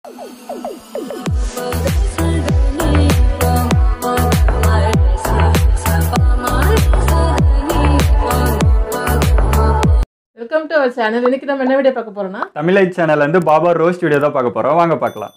Welcome to our channel இன்னைக்கு நம்ம என்ன வீடியோ பார்க்க போறோம்னா தமிழைட் சேனல்ல இருந்து பாபா ரோஸ்ட் வீடியோ தான் பார்க்க போறோம் வாங்க பார்க்கலாம்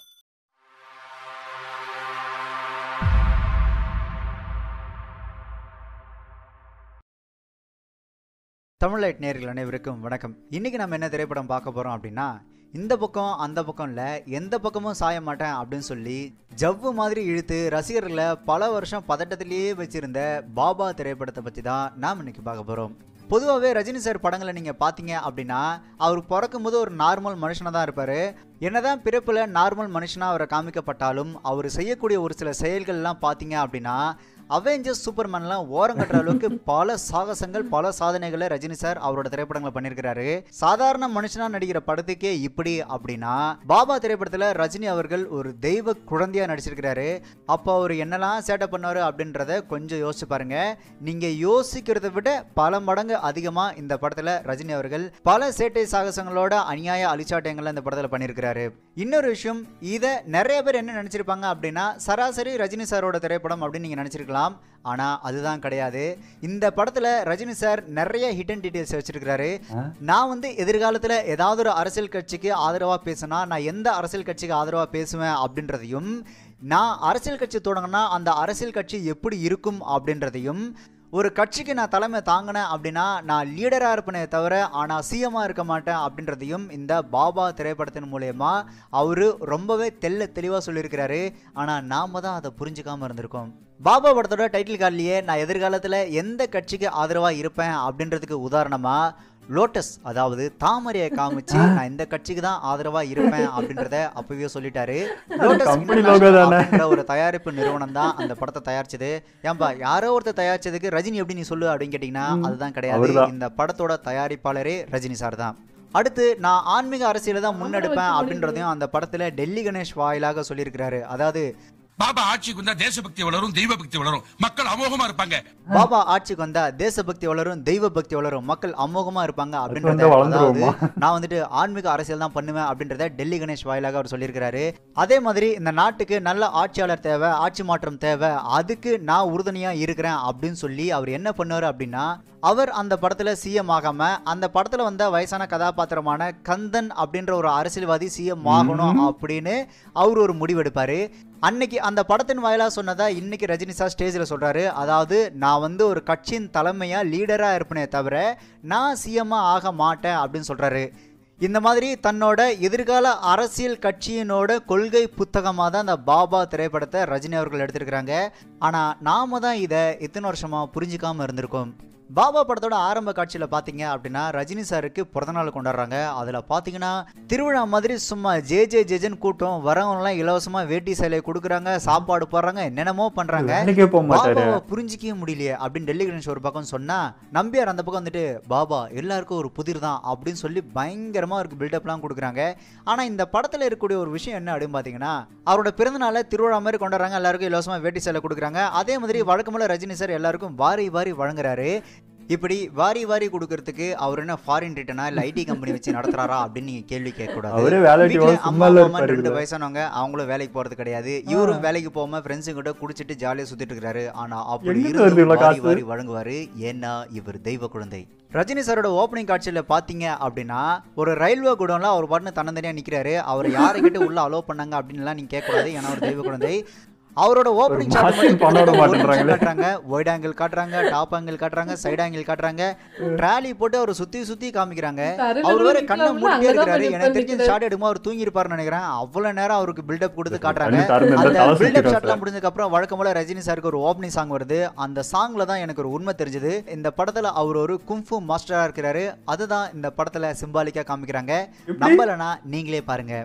தமிழ்லைட் நேர்கள் அனைவருக்கும் வணக்கம் இன்னைக்கு நம்ம என்ன திரைப்படம் பார்க்க போறோம் அப்படின்னா இந்த பக்கம் அந்த பக்கம் இல்ல எந்த பக்கமும் சாய மாட்டேன் அப்படின்னு சொல்லி ஜவ்வு மாதிரி இழுத்து ரசிகர்களை பல வருஷம் பதட்டத்திலேயே வச்சிருந்த பாபா திரைப்படத்தை பத்தி தான் நாம் இன்னைக்கு பார்க்க போறோம் பொதுவாகவே ரஜினி சார் படங்களை நீங்கள் பார்த்தீங்க அப்படின்னா அவர் பிறக்கும்போது ஒரு நார்மல் மனுஷனாக தான் இருப்பார் என்னதான் பிறப்பில் நார்மல் மனுஷனாக அவரை காமிக்கப்பட்டாலும் அவர் செய்யக்கூடிய ஒரு சில செயல்கள்லாம் பார்த்தீங்க அப்படின்னா அவெஞ்சர்ஸ் சூப்பர்மேன்லாம் ஓரம் கட்டுற அளவுக்கு பல சாகசங்கள் பல சாதனைகளை ரஜினி சார் அவரோட திரைப்படங்களை பண்ணியிருக்கிறாரு சாதாரண மனுஷனா நடிக்கிற படத்துக்கே இப்படி அப்படின்னா பாபா திரைப்படத்தில் ரஜினி அவர்கள் ஒரு தெய்வ குழந்தையா நடிச்சிருக்கிறாரு அப்போ அவர் என்னெல்லாம் சேட்டை பண்ணாரு அப்படின்றத கொஞ்சம் யோசிச்சு பாருங்க நீங்க யோசிக்கிறத விட பல மடங்கு அதிகமா இந்த படத்துல ரஜினி அவர்கள் பல சேட்டை சாகசங்களோட அநியாய அலிச்சாட்டங்களை இந்த படத்துல பண்ணியிருக்கிறாரு இன்னொரு விஷயம் இதை நிறைய பேர் என்ன நினைச்சிருப்பாங்க அப்படின்னா சராசரி ரஜினி சாரோட திரைப்படம் அப்படின்னு நீங்க நினைச்சிருக்கலாம் ஆனால் அதுதான் கிடையாது இந்த படத்தில் ரஜினி சார் நிறைய ஹிடன் டீட்டெயில்ஸ் வச்சிருக்கிறாரு நான் வந்து எதிர்காலத்தில் ஏதாவது ஒரு அரசியல் கட்சிக்கு ஆதரவாக பேசினா நான் எந்த அரசியல் கட்சிக்கு ஆதரவாக பேசுவேன் அப்படின்றதையும் நான் அரசியல் கட்சி தொடங்கினா அந்த அரசியல் கட்சி எப்படி இருக்கும் அப்படின்றதையும் ஒரு கட்சிக்கு நான் தலைமை தாங்கினேன் அப்படின்னா நான் லீடராக இருப்பேனே தவிர ஆனால் சிஎம்மாக இருக்க மாட்டேன் அப்படின்றதையும் இந்த பாபா திரைப்படத்தின் மூலயமா அவர் ரொம்பவே தெல்ல தெளிவாக சொல்லியிருக்கிறாரு ஆனால் நாம தான் அதை புரிஞ்சுக்காம இருந்திருக்கோம் பாபா படத்தோட டைட்டில் கார்ட்லேயே நான் எதிர்காலத்தில் எந்த கட்சிக்கு ஆதரவாக இருப்பேன் அப்படின்றதுக்கு உதாரணமாக லோட்டஸ் அதாவது தாமரையை காமிச்சு நான் இந்த கட்சிக்கு தான் ஆதரவா இருப்பேன் அப்படின்றத அப்பவே சொல்லிட்டாரு லோட்டஸ் company International logo தானே. அப்படின்ற ஒரு தயாரிப்பு நிறுவனம் தான் அந்த படத்தை தயாரிச்சது ஏன்பா யாரோ ஒருத்தர் தயாரிச்சதுக்கு ரஜினி எப்படி நீ சொல்லு அப்படின்னு கேட்டீங்கன்னா அதுதான் கிடையாது அவர்தான். இந்த படத்தோட தயாரிப்பாளரே ரஜினி சார் தான் அடுத்து நான் ஆன்மீக அரசியலை தான் முன்னெடுப்பேன் அப்படின்றதையும் அந்த படத்துல டெல்லி கணேஷ் வாயிலாக சொல்லியிருக்கிறாரு அதாவது பாபா ஆட்சிக்கு வந்தா தேசபக்தி வளரும் தெய்வ பக்தி வளரும் மக்கள் அமோகமா இருப்பாங்க பாபா ஆட்சிக்கு வந்தா தேசபக்தி வளரும் தெய்வ பக்தி வளரும் மக்கள் அமோகமா இருப்பாங்க அப்படின்றத வந்து வளர்ந்துருவோமா? அதாவது நான் வந்துட்டு ஆன்மீக அரசியல் தான் பண்ணுவேன் அப்படின்றத டெல்லி கணேஷ் வாயிலாக அவர் சொல்லியிருக்கிறாரு அதே மாதிரி இந்த நாட்டுக்கு நல்ல ஆட்சியாளர் தேவை ஆட்சி மாற்றம் தேவை அதுக்கு நான் உறுதுணையா இருக்கிறேன் அப்படின்னு சொல்லி அவர் என்ன பண்ணாரு அப்படின்னா அவர் அந்த படத்துல சிஎம் ஆகாம அந்த படத்துல வந்த வயசான கதாபாத்திரமான கந்தன் அப்படின்ற ஒரு அரசியல்வாதி சிஎம் ஆகணும் அப்படின்னு அவர் ஒரு முடிவெடுப்பாரு அன்னைக்கு அந்த படத்தின் வாயிலா சொன்னதா இன்னைக்கு ரஜினி சார் ஸ்டேஜில் சொல்றாரு அதாவது நான் வந்து ஒரு கட்சியின் தலைமையா லீடரா இருப்பேனே தவிர நான் சிஎம்மா ஆக மாட்டேன் அப்படின்னு சொல்றாரு இந்த மாதிரி தன்னோட எதிர்கால அரசியல் கட்சியினோட கொள்கை புத்தகமாக தான் அந்த பாபா திரைப்படத்தை ரஜினி அவர்கள் எடுத்திருக்கிறாங்க ஆனால் நாம தான் இதை இத்தனை வருஷமா புரிஞ்சுக்காம இருந்திருக்கோம் பாபா படத்தோட ஆரம்ப காட்சியில் பார்த்தீங்க அப்படின்னா ரஜினி சாருக்கு பிறந்தநாள் கொண்டாடுறாங்க அதில் பார்த்தீங்கன்னா திருவிழா மாதிரி சும்மா ஜே ஜே ஜேஜன் கூட்டம் வரவங்கலாம் இலவசமாக வேட்டி சேலை கொடுக்குறாங்க சாப்பாடு போடுறாங்க என்னென்னமோ பண்ணுறாங்க வேலைக்கே போக மாட்டாரு பாபாவை புரிஞ்சிக்கவே முடியலையே அப்படின்னு டெல்லி கணேஷ் ஒரு பக்கம் சொன்னா நம்பியார் அந்த பக்கம் வந்துட்டு பாபா எல்லாருக்கும் ஒரு புதிர் தான் அப்படின்னு சொல்லி பயங்கரமா அவருக்கு பில்டப்லாம் கொடுக்குறாங்க ஆனா இந்த படத்துல இருக்கக்கூடிய ஒரு விஷயம் என்ன அப்படின்னு பாத்தீங்கன்னா அவரோட பிறந்தநாளை திருவிழா மாதிரி கொண்டாடுறாங்க எல்லாருக்கும் இலவசமா வேட்டி சேலை கொடுக்குறாங்க அதே மாதிரி வழக்கம்போல ரஜினி சார் எல்லாருக்கும் வாரி வாரி வழங்குறாரு இப்படி வாரி வாரி கொடுக்கறதுக்கு அவர் என்ன ஃபாரின் ரிட்டனா இல்ல ஐடி கம்பெனி வச்சு நடத்துறாரா அப்படின்னு நீங்க கேள்வி கேட்கக்கூடாது அவரே வேலைக்கு வீட்ல போக அம்மா சும்மா அம்மா ரெண்டு இருப்பாரு வயசானவங்க அவங்களும் வேலைக்கு போறது கிடையாது இவரும் வேலைக்கு போகாம ஃப்ரெண்ட்ஸுங்க கிட்ட குடிச்சிட்டு ஜாலியா சுத்திட்டு இருக்காரு ஆனா அப்படி எங்கிட்டு வருது இருந்து இவ்வளவு வாரி காசு? வாரி வழங்குவாரு ஏன்னா இவர் தெய்வ குழந்தை ரஜினி சாரோட ஓப்பனிங் காட்சியில பாத்தீங்க அப்படின்னா ஒரு ரயில்வே குடோன்ல அவர் பாட்டுன்னு தன்னந்தனியா நிக்கிறாரு அவர் யாருக்கிட்ட உள்ள அலோவ் பண்ணாங்க அப்படின்னுலாம் நீங்க கேட்க கூடாது ஏன்னா அவர் தெய்வ குழந்தை அவரோட ஓப்பனிங் மாஸ்டர் பண்ண விட மாட்டேன்றாங்களே. காட்டுறாங்க ஒயிட் ஆங்கிள் காட்டுறாங்க டாப் ஆங்கிள் காட்டுறாங்க சைடு ஆங்கிள் காட்டுறாங்க ட்ராலி போட்டு அவர் சுத்தி சுத்தி காமிக்கிறாங்க தரையில அவர் வேற கூட கண்ணை நிக்கலாம்ல, மூடிட்டே அங்கதான் இருக்கிறாரு போய் எனக்கு தெரிஞ்சு நிப்பாட்டிக்கிறாரு. ஷார்ட் எடுமா அவர் தூங்கி இருப்பாருன்னு நினைக்கிறேன் அவ்வளவு நேரம் அவருக்கு பில்டப் கொடுத்து காட்டுறாங்க கண்ணு திறந்து இருந்தா அந்த தலை பில்டப் சுத்திரும் ஷாட்லாம் சார். முடிஞ்சதுக்கு அப்புறம் வழக்கம் போல ரஜினி சாருக்கு ஒரு ஓப்பனிங் சாங் வருது அந்த சாங்ல தான் எனக்கு ஒரு உண்மை தெரிஞ்சது இந்த படத்துல அவர் ஒரு கும்ஃபு மாஸ்டரா இருக்கிறாரு அதுதான் இந்த படத்துல சிம்பாலிக்கா காமிக்கிறாங்க எப்படி? நம்பலனா நீங்களே பாருங்க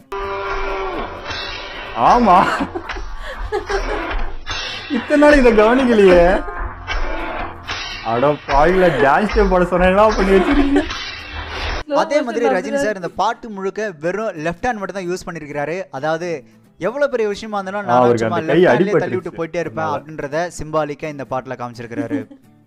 ஆமா இத்தனை நாள் இதை கவனிக்கலையே அட பாயில டான்ஸ் போட சொன்னா பண்ணி வச்சிருக்கீங்க அதே மாதிரி ரஜினி சார் இந்த பாட்டு முழுக்க வெறும் லெஃப்ட் ஹேண்ட் மட்டும் தான் யூஸ் பண்ணிருக்காரு அதாவது எவ்வளவு பெரிய விஷயமா இருந்தாலும் ஆ, நான் அவருக்கு சும்மா அந்த கை லெஃப்ட் ஹேண்ட்லயே தள்ளி அடிபட்டுருச்சு. விட்டு போயிட்டே இருப்பேன் அதனால. அப்படின்றத சிம்பாலிக்கா இந்த பாட்டுல காமிச்சிருக்காரு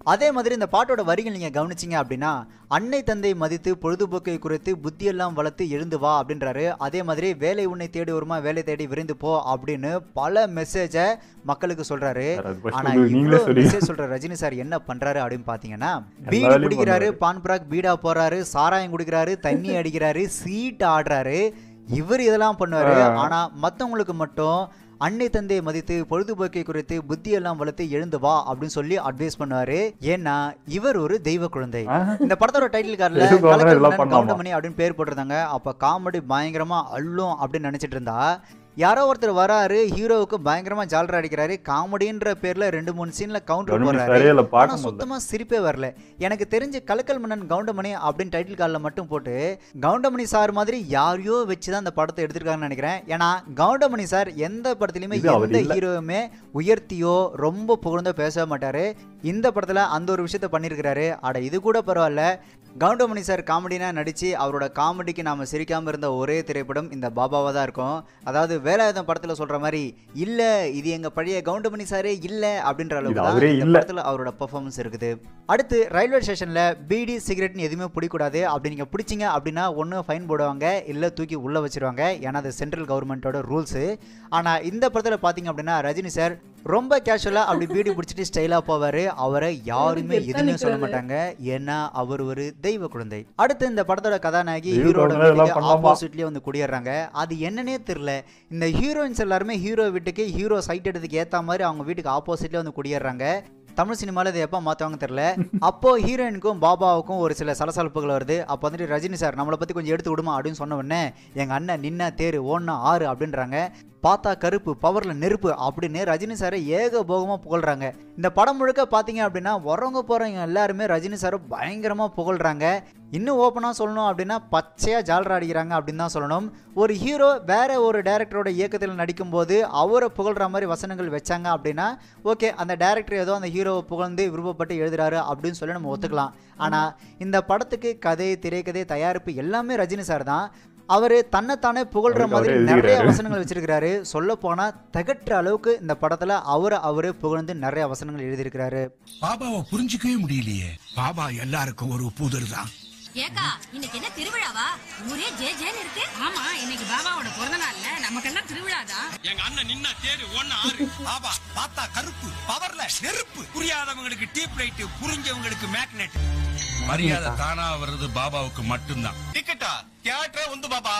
அதே மாதிரி இந்த பாட்டோட வரிகள் நீங்க கவனிச்சீங்க அப்படின்னா அன்னை தந்தை மதித்து பொழுதுபோக்கை குறைத்து புத்தியெல்லாம் வளர்த்து எழுந்து வா அப்படின்றாரு அதே மாதிரி வேலை உன்னை தேடி வருமா வேலை தேடி விரைந்து போ அப்படின்னு பல மெசேஜை மக்களுக்கு சொல்றாரு சார், அது first ஆனா உங்களுக்கு நீங்களே இவ்வளவு சொல்லுங்க. மெசேஜ் சொல்ற ரஜினி சார் என்ன பண்றாரு அப்படின்னு பாத்தீங்கன்னா பீடி வேலையும் குடிக்கிறாரு பண்றாரு. பான் பிராக் பீடா போறாரு சாராயம் குடிக்கிறாரு தண்ணி அடிக்கிறாரு சீட் ஆடுறாரு இவர் இதெல்லாம் பண்ணுவாரு ஆனா மத்தவங்களுக்கு மட்டும் அன்னை தந்தையை மதித்து பொழுதுபோக்கை குறித்து புத்தியெல்லாம் வளர்த்து எழுந்து வா அப்படின்னு சொல்லி அட்வைஸ் பண்ணுவாரு ஏன்னா இவர் ஒரு தெய்வ குழந்தை ஆஹா. இந்த படத்தோட டைட்டில் கார்டுல எதுக்கு வாங்குறா, கலக்கல் இதெல்லாம் மன்னன் பண்ணலாமா? கவுண்டமணி அப்படின்னு பேர் போட்டிருந்தாங்க அப்ப காமெடி பயங்கரமா அள்ளும் அப்படின்னு நினைச்சிட்டு இருந்தா யாரோ ஒருத்தர் வராரு ஹீரோவுக்கு பயங்கரமா ஜாலரா அடிக்கிறாரு காமெடின்ற பேர்ல ரெண்டு மூணு சீன்ல கவுண்டர் கவனிக்க போடுறாரு சரியில்ல ஆனா பார்க்க முடியல சுத்தமா சிரிப்பே வரல எனக்கு தெரிஞ்சு கலக்கல் மன்னன் கவுண்டமணி அப்படின்னு டைட்டில் கார்டில் மட்டும் போட்டு கவுண்டமணி சார் மாதிரி யாரையோ வச்சு தான் அந்த படத்தை எடுத்திருக்காங்கன்னு நினைக்கிறேன் ஏன்னா கவுண்டமணி சார் எந்த படத்துலையுமே இது அவர் எந்த இல்ல. ஹீரோவுமே உயர்த்தியோ ரொம்ப புகழ்ந்தோ பேசவே மாட்டாரு இந்த படத்துல அந்த ஒரு விஷயத்த பண்ணியிருக்கிறாரு அட இது கூட பரவாயில்ல கவுண்டமணி சார் காமெடினா நடிச்சு அவரோட காமெடிக்கு நாம சிரிக்காம இருந்த ஒரே திரைப்படம் இந்த பாபாவா தான் இருக்கும் அதாவது வேலாயுதம் படத்துல சொல்ற மாதிரி இல்ல இது எங்க பழைய கவுண்டமணி சாரே இல்ல அப்படின்ற அளவுக்கு இது தான் அவரே இந்த இல்ல. படத்துல அவரோட பெர்ஃபார்மன்ஸ் இருக்குது அடுத்து ரயில்வே ஸ்டேஷன்ல பீடி சிகரெட்னு எதுவுமே பிடிக்கூடாது அப்படி நீங்க பிடிச்சிங்க அப்படின்னா ஒன்று ஃபைன் போடுவாங்க இல்லை தூக்கி உள்ள வச்சிருவாங்க ஏன்னா அது சென்ட்ரல் கவர்மெண்ட்டோட ரூல்ஸு ஆனா இந்த படத்துல பாத்தீங்க அப்படின்னா ரஜினி சார் ரொம்ப கேஷுவலா அப்படி பீடி பிடிச்சிட்டு ஸ்டைலா போவாரு அவரை யாருமே எதுக்கு எதுவுமே சொல்ல நிக்கிறாரு? மாட்டாங்க ஏன்னா அவர் ஒரு தெய்வ குழந்தை அடுத்து இந்த படத்தோட கதாநாயகி தெய்வ ஹீரோட குழந்தை இதெல்லாம் வீட்டுக்கு பண்ணலாமா? ஆப்போசிட்லயே வந்து குடியேறாங்க அது என்னன்னே தெரியல இந்த ஹீரோயின்ஸ் எல்லாருமே ஹீரோ வீட்டுக்கு ஹீரோ சைட் எடுத்துக்கு ஏத்த மாதிரி அவங்க வீட்டுக்கு ஆப்போசிட்ல வந்து குடியேறாங்க தமிழ் சினிமால இதை எப்போ மாற்றுவாங்க தெரில அப்போ ஹீரோயினுக்கும் பாபாவுக்கும் ஒரு சில சலசலப்புகள் வருது அப்போ வந்துட்டு ரஜினி சார் நம்மளை பற்றி கொஞ்சம் எடுத்து விடுமா அப்படின்னு சொன்ன உடனே எங்கள் அண்ணன் நின்ன தேரு ஓன்னா ஆறு அப்படின்றாங்க பார்த்தா கருப்பு பவரில் நெருப்பு அப்படின்னு ரஜினி சாரை ஏகபோகமாக புகழ்றாங்க இந்த படம் முழுக்க பார்த்தீங்க அப்படின்னா வரவங்க போகிறவங்க எல்லாருமே ரஜினி சாரை பயங்கரமாக புகழ்றாங்க இன்னும் ஓப்பனாக சொல்லணும் அப்படின்னா பச்சையாக ஜாலரா அடிக்கிறாங்க அப்படின்னு தான் சொல்லணும் ஒரு ஹீரோ வேற ஒரு டேரக்டரோட இயக்கத்தில் நடிக்கும்போது அவரை புகழ்ற மாதிரி வசனங்கள் வச்சாங்க அப்படின்னா ஓகே அந்த டேரக்டர் ஏதோ அந்த ஹீரோவை புகழ்ந்து விருப்பப்பட்டு எழுதுறாரு அப்படின்னு சொல்லி நம்ம ஒத்துக்கலாம் ஆனால் இந்த படத்துக்கு கதை திரைக்கதை தயாரிப்பு எல்லாமே ரஜினி சார் தான் அவர் தன்னைத்தானே புகழ்ற அவருக்கு மாதிரி அவரே நிறைய எழுதிக்கிறாரு. வசனங்கள் வச்சிருக்கிறாரு சொல்ல போனா திகட்டுற அளவுக்கு இந்த படத்துல அவரை அவரே புகழ்ந்து நிறைய வசனங்கள் எழுதியிருக்கிறாரு பாபாவை புரிஞ்சுக்கவே முடியலையே பாபா எல்லாருக்கும் ஒரு புதர் தான் ஏக்கா இன்னைக்கு என்ன திருவிழாவா ஊரே ஜே ஜேன்னு இருக்கு ஆமா இன்னைக்கு பாபாவோட பிறந்த நாள்ல நமக்கெல்லாம் திருவிழாதான் எங்க அண்ணன் நின்னா தேரு ஒன்னு ஆறு பாபா பார்த்தா கருப்பு பவர்ல நெருப்பு புரியாதவங்களுக்கு டீப் லைட் புரிஞ்சவங்களுக்கு மேக்னெட் மரியாதை தானா வர்றது பாபாவுக்கு மட்டும்தான் டிக்கெட்டா தியேட்டரே வந்து பாபா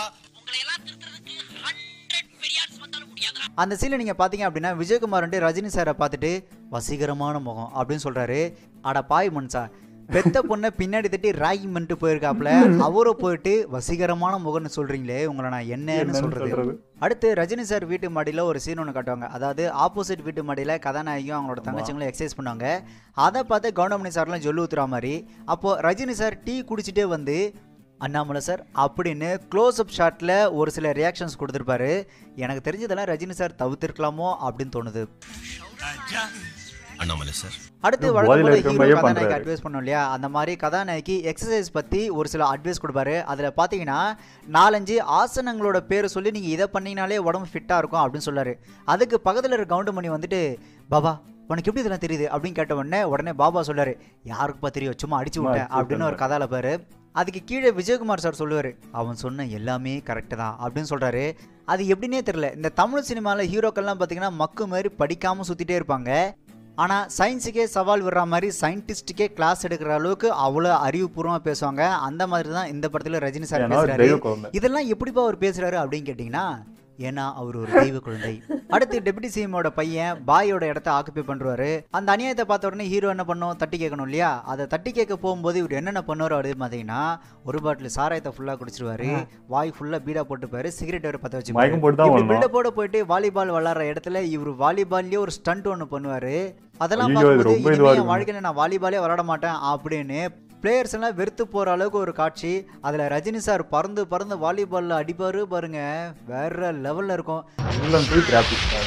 அந்த சீனில் நீங்கள் பார்த்தீங்க அப்படின்னா விஜயகுமார் வந்து ரஜினி சாரை பார்த்துட்டு வசீகரமான முகம் அப்படின்னு சொல்கிறாரு அட பாய் மனுஷா பெத்த பொண்ணை பின்னாடி தட்டி ராகி பண்ணிட்டு போயிருக்காப்ல அவரை போயிட்டு வசீகரமான முகம்னு சொல்றீங்களே உங்களை நான் என்னன்னு என்னன்னு சொல்றது சொல்றது? அடுத்து ரஜினி சார் வீட்டு மாடியில் ஒரு சீன் ஒன்று காட்டுவாங்க அதாவது ஆப்போசிட் வீட்டு மாடியில் கதாநாயகியும் அவங்களோட தங்கச்சிங்களும் எக்ஸசைஸ் பண்ணுவாங்க அதை பார்த்து கவுண்டமணி சார்லாம் ஜொல்லு ஊத்துற மாதிரி அப்போது ரஜினி சார் டீ குடிச்சிட்டே வந்து அண்ணாமலை சார் அப்படின்னு க்ளோஸ் அப் ஷாட்டில் ஒரு சில ரியாக்ஷன்ஸ் கொடுத்துருப்பாரு எனக்கு தெரிஞ்சதெல்லாம் ரஜினி சார் தவிர்த்திருக்கலாமோ அப்படின்னு தோணுது அண்ணாமலை சார் அடுத்து இன்னும் வழக்கம் போதையில போல இருக்கிற ஹீரோ மாதிரியே கதாநாயகி பண்றாரு. அட்வைஸ் பண்ணோம் இல்லையா அந்த மாதிரி கதாநாயகி எக்ஸசைஸ் பற்றி ஒரு சில அட்வைஸ் கொடுப்பாரு அதில் பார்த்தீங்கன்னா நாலஞ்சு ஆசனங்களோட பேரை சொல்லி நீங்கள் இதை பண்ணீங்கனாலே உடம்பு ஃபிட்டாக இருக்கும் அப்படின்னு சொல்லாரு அதுக்கு பக்கத்தில் இருக்க கவுண்டமணி வந்துட்டு பாபா உனக்கு எப்படி இதெல்லாம் தெரியுது அப்படின்னு கேட்ட உடனே உடனே பாபா சொல்லாரு யாருக்குப்பா தெரியும் சும்மா அடிச்சு சும்மா விட்டேன் அடிச்சு அப்படின்னு ஒரு கதால பாரு அதுக்கு கீழே விஜயகுமார் சார் சொல்லுவார் அவன் சொன்ன எல்லாமே கரெக்டு தான் அப்படின்னு சொல்கிறாரு அது எப்படின்னே தெரில இந்த தமிழ் சினிமாவில் ஹீரோக்கள்லாம் பார்த்தீங்கன்னா மக்கு மாதிரி படிக்காமல் சுற்றிட்டே இருப்பாங்க ஆனால் சயின்ஸுக்கே சவால் விடுற மாதிரி சயின்டிஸ்ட்டுக்கே கிளாஸ் எடுக்கிற அளவுக்கு அவ்வளோ அறிவுபூர்வமாக பேசுவாங்க அந்த மாதிரி தான் இந்த படத்தில் ரஜினி சார் ஏன்னா அவர் பேசுகிறாரு தெய்வ குழந்தை. இதெல்லாம் எப்படிப்பா அவர் பேசுறாரு அப்படின்னு கேட்டிங்கன்னா ஏன்னா அவர் ஒரு தெய்வ குழந்தை அடுத்து டெபுட்டி சிஎமோட பையன் பாயோட இடத்த ஆக்குப்பை பண்ணுவாரு அந்த அநியாயத்தை பார்த்த உடனே ஹீரோ என்ன பண்ணும் தட்டி கேட்கணும் இல்லையா அதை தட்டி கேட்க போகும்போது இவர் என்னென்ன பண்ணுவார் அப்படின்னு பார்த்தீங்கன்னா ஒரு பாட்டில் சாராயத்தை ஃபுல்லாக குடிச்சிருவாரு வாய் ஃபுல்லாக பீடா போட்டுப்பாரு சிகரெட் வேறு பற்ற வச்சு மயக்கம் போட்டு தான் வரணும். பில்டப்போட போயிட்டு வாலிபால் விளாட்ற இடத்துல இவர் வாலிபால்லேயே ஒரு ஸ்டண்ட் ஒன்று பண்ணுவாரு அதெல்லாம் ஐயோ, இது பார்க்கும்போது ரொம்ப இனிமே இதுவா என் இருக்குங்க. வாழ்க்கையில் நான் வாலிபாலே விளாட மாட்டேன் அப்படின்னு பிளேயர்ஸ் எல்லாம் வெறுத்து போற அளவுக்கு ஒரு காட்சி அதுல ரஜினி சார் பறந்து பறந்து வாலிபால்ல அடிப்பாரு பாருங்க வேற லெவல்ல இருக்கும் ஃபுல் போய் டிராபிக் சார்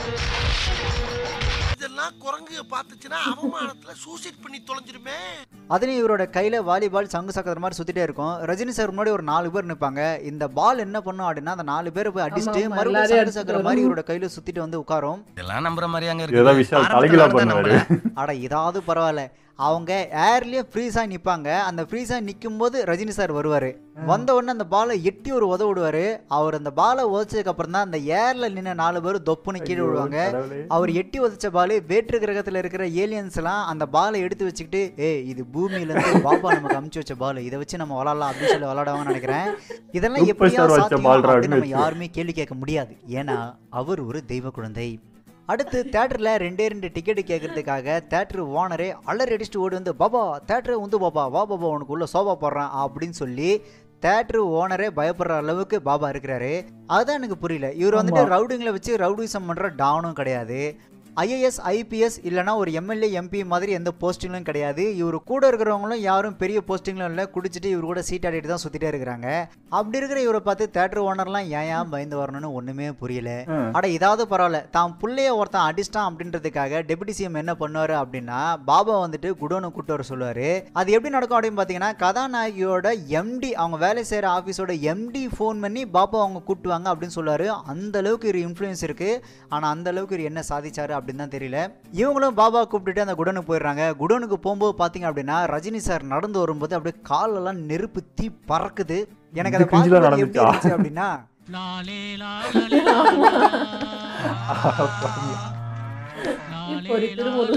இதெல்லாம் குரங்கு பார்த்துச்சுன்னா அவமானத்துல சூசைட் பண்ணி தொலைஞ்சிருமே அதுலயும் இவரோட கையில வாலிபால் சங்கு சக்கர மாதிரி சுத்திட்டே இருக்கும் ரஜினி சார் முன்னாடி ஒரு நாலு பேர் நிப்பாங்க இந்த பால் என்ன பண்ணும் அப்படின்னா அந்த நாலு பேரை போய் அடிச்சுட்டு ஆமா, மறுபடியும் எல்லாரையும் சங்கு சக்கர அடிச்சுட்டு மாதிரி வரும். இவரோட கையில சுத்திட்டு வந்து உட்காரும் இதெல்லாம் நம்புற மாதிரியாங்க இதெல்லாம் விஷயம் தலைகீழா பண்ணுவாரு அட இதாவது பரவாயில்ல அவங்க ஏர்லயே ஃப்ரீஸாக நிற்பாங்க அந்த ஃப்ரீஸாக நிற்கும் போது ரஜினி சார் வருவார் வந்த உடனே அந்த பாலை எட்டி ஒரு உத விடுவார் அவர் அந்த பாலை உதச்சதுக்கு அப்புறம் தான் அந்த ஏர்ல நின்று நாலு பேர் தொப்புன்னு கீழே விடுவாங்க கடவுளே. அவர் எட்டி உதச்ச பால் வேற்று கிரகத்தில் இருக்கிற ஏலியன்ஸ் எல்லாம் அந்த பாலை எடுத்து வச்சுக்கிட்டு ஏய் இது பூமியில இருந்து பாபா நமக்கு அமுச்சு வச்ச பால் இதை வச்சு நம்ம விளாடலாம் அப்படின்னு சொல்லி விளாடுவாங்கன்னு நினைக்கிறேன் இதெல்லாம் Super எப்படியா star வச்ச சாத்தியம் ball ரா அப்படின்னு நம்ம அப்படின்னு யாருமே கேள்வி கேட்க முடியாது ஏன்னா அவர் ஒரு தெய்வ குழந்தை அடுத்து தேட்டரில் ரெண்டே ரெண்டு டிக்கெட் கேட்கறதுக்காக தேட்டர் ஓனரே அலறி அடிச்சுட்டு ஓடி வந்து பாபா தேட்டரு வந்து பாபா வா பாபா உனக்கு உள்ள சோபா போடுறான் அப்படின்னு சொல்லி தேட்டர் ஓனரே பயப்படுற அளவுக்கு பாபா இருக்கிறாரு அதுதான் எனக்கு புரியல இவர் வந்துட்டு ரவுடிங்களை வச்சு ரவுடிசம் பண்ற டானும் கிடையாது ஐஏஎஸ் ஐபிஎஸ் இல்லைனா ஒரு எம்எல்ஏ எம்பி மாதிரி எந்த போஸ்டிங்லும் கிடையாது இவர் கூட இருக்கிறவங்களும் யாரும் பெரிய போஸ்டிங்லும் இல்லை குடிச்சிட்டு இவர் கூட சீட் ஆடிட்டு தான் சுற்றிட்டே இருக்கிறாங்க அப்படி இருக்கிற இவரை பார்த்து தேட்டர் ஓனர்லாம் ஏன் ஏன் பயந்து வரணும்னு ஒன்றுமே புரியல அட இதாவது பரவாயில்ல தான் புள்ளைய ஒருத்தன் அடிச்சிட்டான் அப்படின்றதுக்காக டெபுட்டி சிஎம் என்ன பண்ணுவாரு அப்படின்னா பாபா வந்துட்டு குடோனு கூட்டு வர சொல்லுவாரு அது எப்படி நடக்கும் அப்படின்னு பார்த்தீங்கன்னா கதாநாயகியோட எம்டி அவங்க வேலை செய்கிற ஆஃபீஸோட எம்டி ஃபோன் பண்ணி பாபா அவங்க கூட்டுவாங்க அப்படின்னு சொல்லுவாரு அந்த அளவுக்கு இவர் இன்ஃப்ளூயன்ஸ் இருக்கு ஆனால் அந்த அளவுக்கு இவர் என்ன சாதிச்சாரு அப்படின்னு தான் தெரியல இவங்களும் பாபா கூப்பிட்டுட்டு அந்த குடோனுக்கு போயிடுறாங்க குடோனுக்கு போகும்போது பார்த்தீங்க அப்படின்னா ரஜினி சார் நடந்து வரும்போது அப்படியே காலெல்லாம் நெருப்பு தீ பறக்குது எனக்கு அதை இது கிஞ்சிலாம் பார்க்கும்போது எப்படி நடந்துச்சா? இருந்துச்சு அப்படின்னா இப்போ ஒரு திருமுரு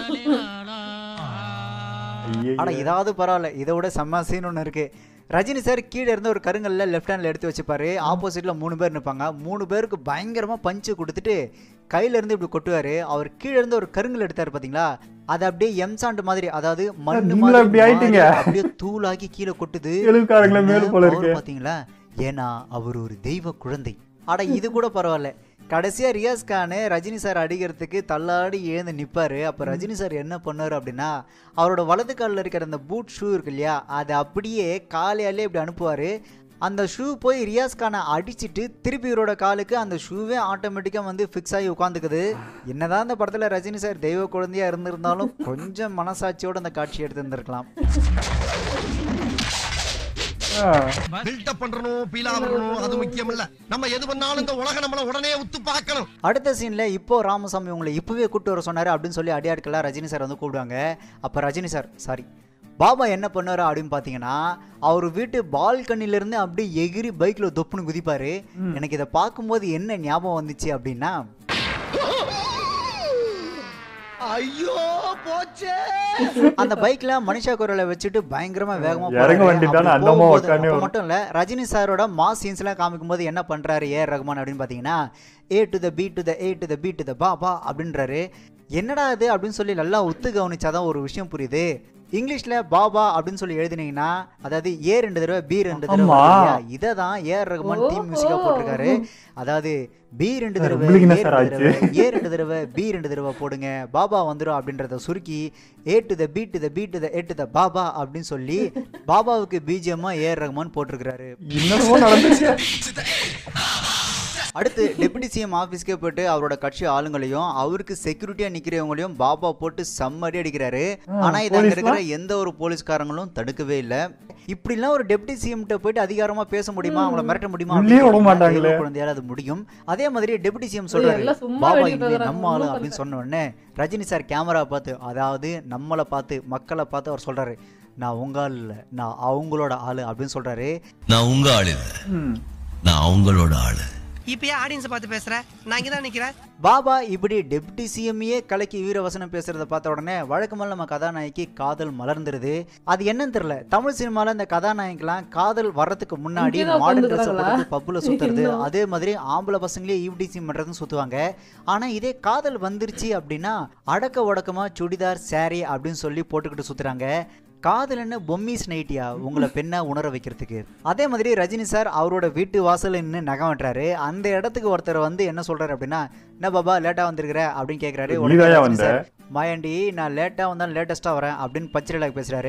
ஐயையோ. ஆனா இதாவது பரவாயில்ல இதை விட செம்ம சீன் ஒன்று இருக்கு ரஜினி சார் கீழே இருந்து ஒரு கருங்கல்ல லெஃப்ட் ஹேண்ட்ல எடுத்து வச்சுப்பாரு ஆப்போசிட்ல மூணு பேர் நிற்பாங்க மூணு பேருக்கு பயங்கரமா பஞ்சு கொடுத்துட்டு கையில இருந்து இப்படி கொட்டுவாரு அவர் கீழே இருந்து ஒரு கருங்கல் எடுத்தாரு பாத்தீங்களா அது அப்படியே எம்சாண்ட் மாதிரி அதாவது மண்ணு நீங்களும் மாதிரி அப்படி ஆயிட்டீங்க. மாறி அப்படியே தூளாகி கீழே கொட்டுது எழுக்காரங்களே மேல போல power இருக்கு பாத்தீங்களா ஏன்னா அவர் ஒரு தெய்வ குழந்தை அட இது கூட பரவாயில்ல கடைசியா ரியாஸ் கானு ரஜினி சார் அடிக்கிறதுக்கு தள்ளாடி எழுந்து நிப்பாரு அப்ப ரஜினி சார் என்ன பண்ணாரு அப்படின்னா அவரோட வலது காலில் இருக்கிற அந்த பூட் ஷூ இருக்கு இல்லையா அதை அப்படியே காலையாலே இப்படி அனுப்புவாரு அந்த ஷூ போய் ரியாஸ் கானை அடிச்சிட்டு திருப்பி இவரோட காலுக்கு அந்த ஷூவே ஆட்டோமேட்டிக்காக வந்து ஃபிக்ஸ் ஆகி உட்காந்துக்குது என்னதான் அந்த படத்தில் ரஜினி சார் தெய்வ குழந்தையா இருந்திருந்தாலும் கொஞ்சம் மனசாட்சியோட அந்த காட்சி எடுத்து இருந்திருக்கலாம் ஆ. பில்டப் பண்றணும் பீலா பண்ணணும் அது முக்கியம் இல்ல நம்ம எது பண்ணாலும் இந்த உலக நம்மள உடனே உத்து பார்க்கணும் அடுத்த சீனில் இப்போ ராமசாமி உங்களை இப்போவே கூப்பிட்டு வர சொன்னார் அப்படின்னு சொல்லி அடியாட்களாக ரஜினி சார் வந்து கூப்பிடுவாங்க அப்போ ரஜினி சார் சாரி பாபா என்ன பண்ணாரு அப்படின்னு பார்த்தீங்கன்னா அவர் வீட்டு பால்கனிலேருந்து அப்படியே எகிரி பைக்கில் தொப்புன்னு குதிப்பாரு எனக்கு இதை பார்க்கும்போது என்ன ஞாபகம் வந்துச்சு அப்படின்னா ஐயோ போச்சே அந்த பைக்ல மனுஷா குரலை வச்சுட்டு பயங்கரமா வேகமா இறங்க போறாரு. வேண்டியதுதானே, அப்படி அந்த அம்மா போகும்போது உட்கார்ந்தே அப்ப வரும். மட்டும் இல்ல ரஜினி சாரோட மாஸ் சீன்ஸ் எல்லாம் காமிக்கும் போது என்ன பண்றாரு ஏ ரகுமான் அப்படின்னு பாத்தீங்கன்னா A to the B to the A to the B to the Baba அப்படின்றாரு என்னடா இது அப்படின்னு சொல்லி நல்லா ஒத்து கவனிச்சாதான் ஒரு விஷயம் புரியுது இங்கிலீஷ்ல பாபா அப்படின்னு சொல்லி எழுதினீங்கன்னா அதாவது ஏ ரெண்டு தடவை பி ரெண்டு தடவை ஆமா. இதை தான் ஏ ஆர் ரகுமான் தீம் மியூசிக்கா போட்டிருக்காரு அதாவது பி ரெண்டு தடவை உங்களுக்கு என்ன ஏ சார் ரெண்டு ஆச்சு? தடவை, ஏ ரெண்டு தடவை பி ரெண்டு தடவை போடுங்க பாபா வந்துடும் அப்படின்றத சுருக்கி A to the B to the B to the A to the Baba அப்படின்னு சொல்லி பாபாவுக்கு பிஜிஎம்மா ஏ ஆர் ரகுமான் போட்டிருக்கிறாரு என்னமோ நடந்துச்சு அடுத்து டெபுட்டி சிஎம் ஆஃபீஸ்க்கே போயிட்டு அவரோட கட்சி ஆளுங்களையும் அவருக்கு செக்யூரிட்டியா நிக்கிறவங்களையும் பாபா போட்டு செம்மடி அடிக்கிறாரு ஆனா இது அங்க இருக்கிற எந்த ஒரு போலீஸ்காரங்களும் தடுக்கவே இல்ல இப்படிலாம் ஒரு டெப்டி சிஎம் கிட்ட போயிட்டு அதிகாரமா பேச முடியுமா அவங்கள மிரட்ட முடியுமா உள்ளே விட அப்படின்னு மாட்டாங்களே. தெய்வ குழந்தையால அது முடியும் அதே மாதிரி டெப்டி சிஎம் சொல்றாரு எல்லாம் சும்மா பாபா வேடிக்கை இங்க பார்க்கறாங்க, நம்ம ஆளு ஒண்ணும் அப்படின்னு சொன்ன உடனே ரஜினி சார் கேமரா பார்த்து அதாவது நம்மளை பார்த்து மக்களை பார்த்து அவர் சொல்றாரு நான் உங்க ஆள் இல்ல நான் அவங்களோட ஆளு அப்படின்னு சொல்றாரு நான் உங்க ஆளு இல்ல ம். நான் அவங்களோட ஆளு இப்ப ஏன் ஆடியன்ஸ் பார்த்து பேசுற நான் இங்க தான் நிக்கிறேன் பாபா இப்படி டெப்டி சிஎம்ஏ கலக்கி வீரவசனம் பேசுறத பார்த்த உடனே வழக்கமாக நம்ம கதாநாயகி காதல் மலர்ந்துருது அது என்னன்னு தெரியல தமிழ் சினிமால இந்த கதாநாயகிலாம் காதல் வர்றதுக்கு முன்னாடி இங்கேதான் மாடர்ன் ட்ரெஸ் உட்கார்ந்துருக்காங்களா? போட்டு பப்புல சுத்துறது இன்னும். அதே மாதிரி ஆம்பளை பசங்களே ஈவ்டிசி பண்றதுன்னு சுத்துவாங்க ஆனா இதே காதல் வந்துருச்சு அப்படின்னா அடக்க உடக்கமா சுடிதார் saree அப்படின்னு சொல்லி போட்டுக்கிட்டு சுத்துறாங்க காதல் என்ன பொம்மிஸ் நைட்டியா உங்களை பெண்ணா உணர வைக்கிறதுக்கு அதே மாதிரி ரஜினி சார் அவரோட வீட்டு வாசல்ல நின்று நகம் வெட்டுறாரு அந்த இடத்துக்கு ஒருத்தர் வந்து என்ன சொல்றாரு அப்படின்னா என்ன பாபா லேட்டா வந்திருக்கிற அப்படின்னு கேக்குறாரு உடனே நீதாயா ரஜினி வந்த? சார், மாயாண்டி நான் லேட்டா வந்தாலும் லேட்டஸ்டா வரேன் அப்படின்னு பச்சை டைலாக் பேசுறாரு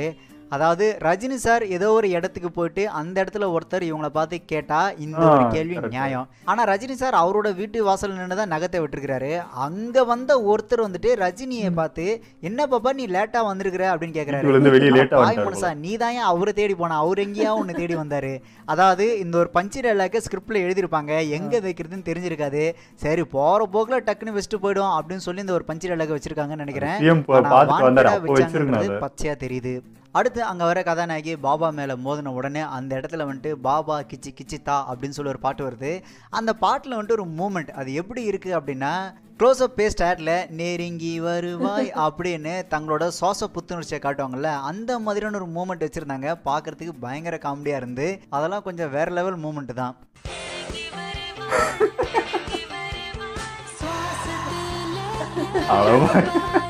அதாவது ரஜினி சார் ஏதோ ஒரு இடத்துக்கு போயிட்டு அந்த இடத்துல ஒருத்தர் இவங்கள பார்த்து கேட்டா இந்த ஒரு ஆ, கேள்வி correct. நியாயம் ஆனா ரஜினி சார் அவரோட வீட்டு வாசல் நின்று தான் நகத்தை விட்டுருக்காரு அங்க வந்த ஒருத்தர் வந்துட்டு ரஜினியை பார்த்து என்ன பாப்பா நீ லேட்டா வந்திருக்கிற அப்படின்னு வீட்டுல இருந்து வெளிய late ஆ கேக்குறாரு வந்துட்டாரு மனுஷா நீ தான் ஏன் அவரை தேடி போனா அவர் எங்கேயா உன்னை தேடி வந்தாரு அதாவது இந்த ஒரு பஞ்சு டைலாக ஸ்கிரிப்ட்ல எழுதியிருப்பாங்க எங்க வைக்கிறதுன்னு தெரிஞ்சிருக்காது சரி போற போக்குல டக்குன்னு வச்சுட்டு போயிடும் அப்படின்னு சொல்லி இந்த ஒரு பஞ்சு டைலாக வச்சிருக்காங்கன்னு நினைக்கிறேன் சிஎம் ஆனா பார்த்துட்டு வந்தாரு wanted-ஆ அப்போ வச்சாங்கன்றது வச்சிருந்தாரு பச்சையா தெரியுது அடுத்து அங்க வர கதாநாயகி பாபா மேல மோதின உடனே அந்த இடத்துல வந்துட்டு பாபா கிச்சி கிச்சி தா அப்படின்னு சொல்லி ஒரு பாட்டு வருது அந்த பாட்டுல வந்துட்டு ஒரு மூமெண்ட் அது எப்படி இருக்கு அப்படின்னா க்ளோஸ் அப் பேஸ்ட் ஆட்ல நெருங்கி வருவாய் அப்படின்னு தங்களோட சுவாச புத்துணர்ச்சியை காட்டுவாங்கல்ல அந்த மாதிரியான ஒரு மூமெண்ட் வச்சிருந்தாங்க பார்க்கிறதுக்கு பயங்கர காமெடியா இருந்து அதெல்லாம் கொஞ்சம் வேற லெவல் மூமெண்ட் தான் அவ்வளவுதான்.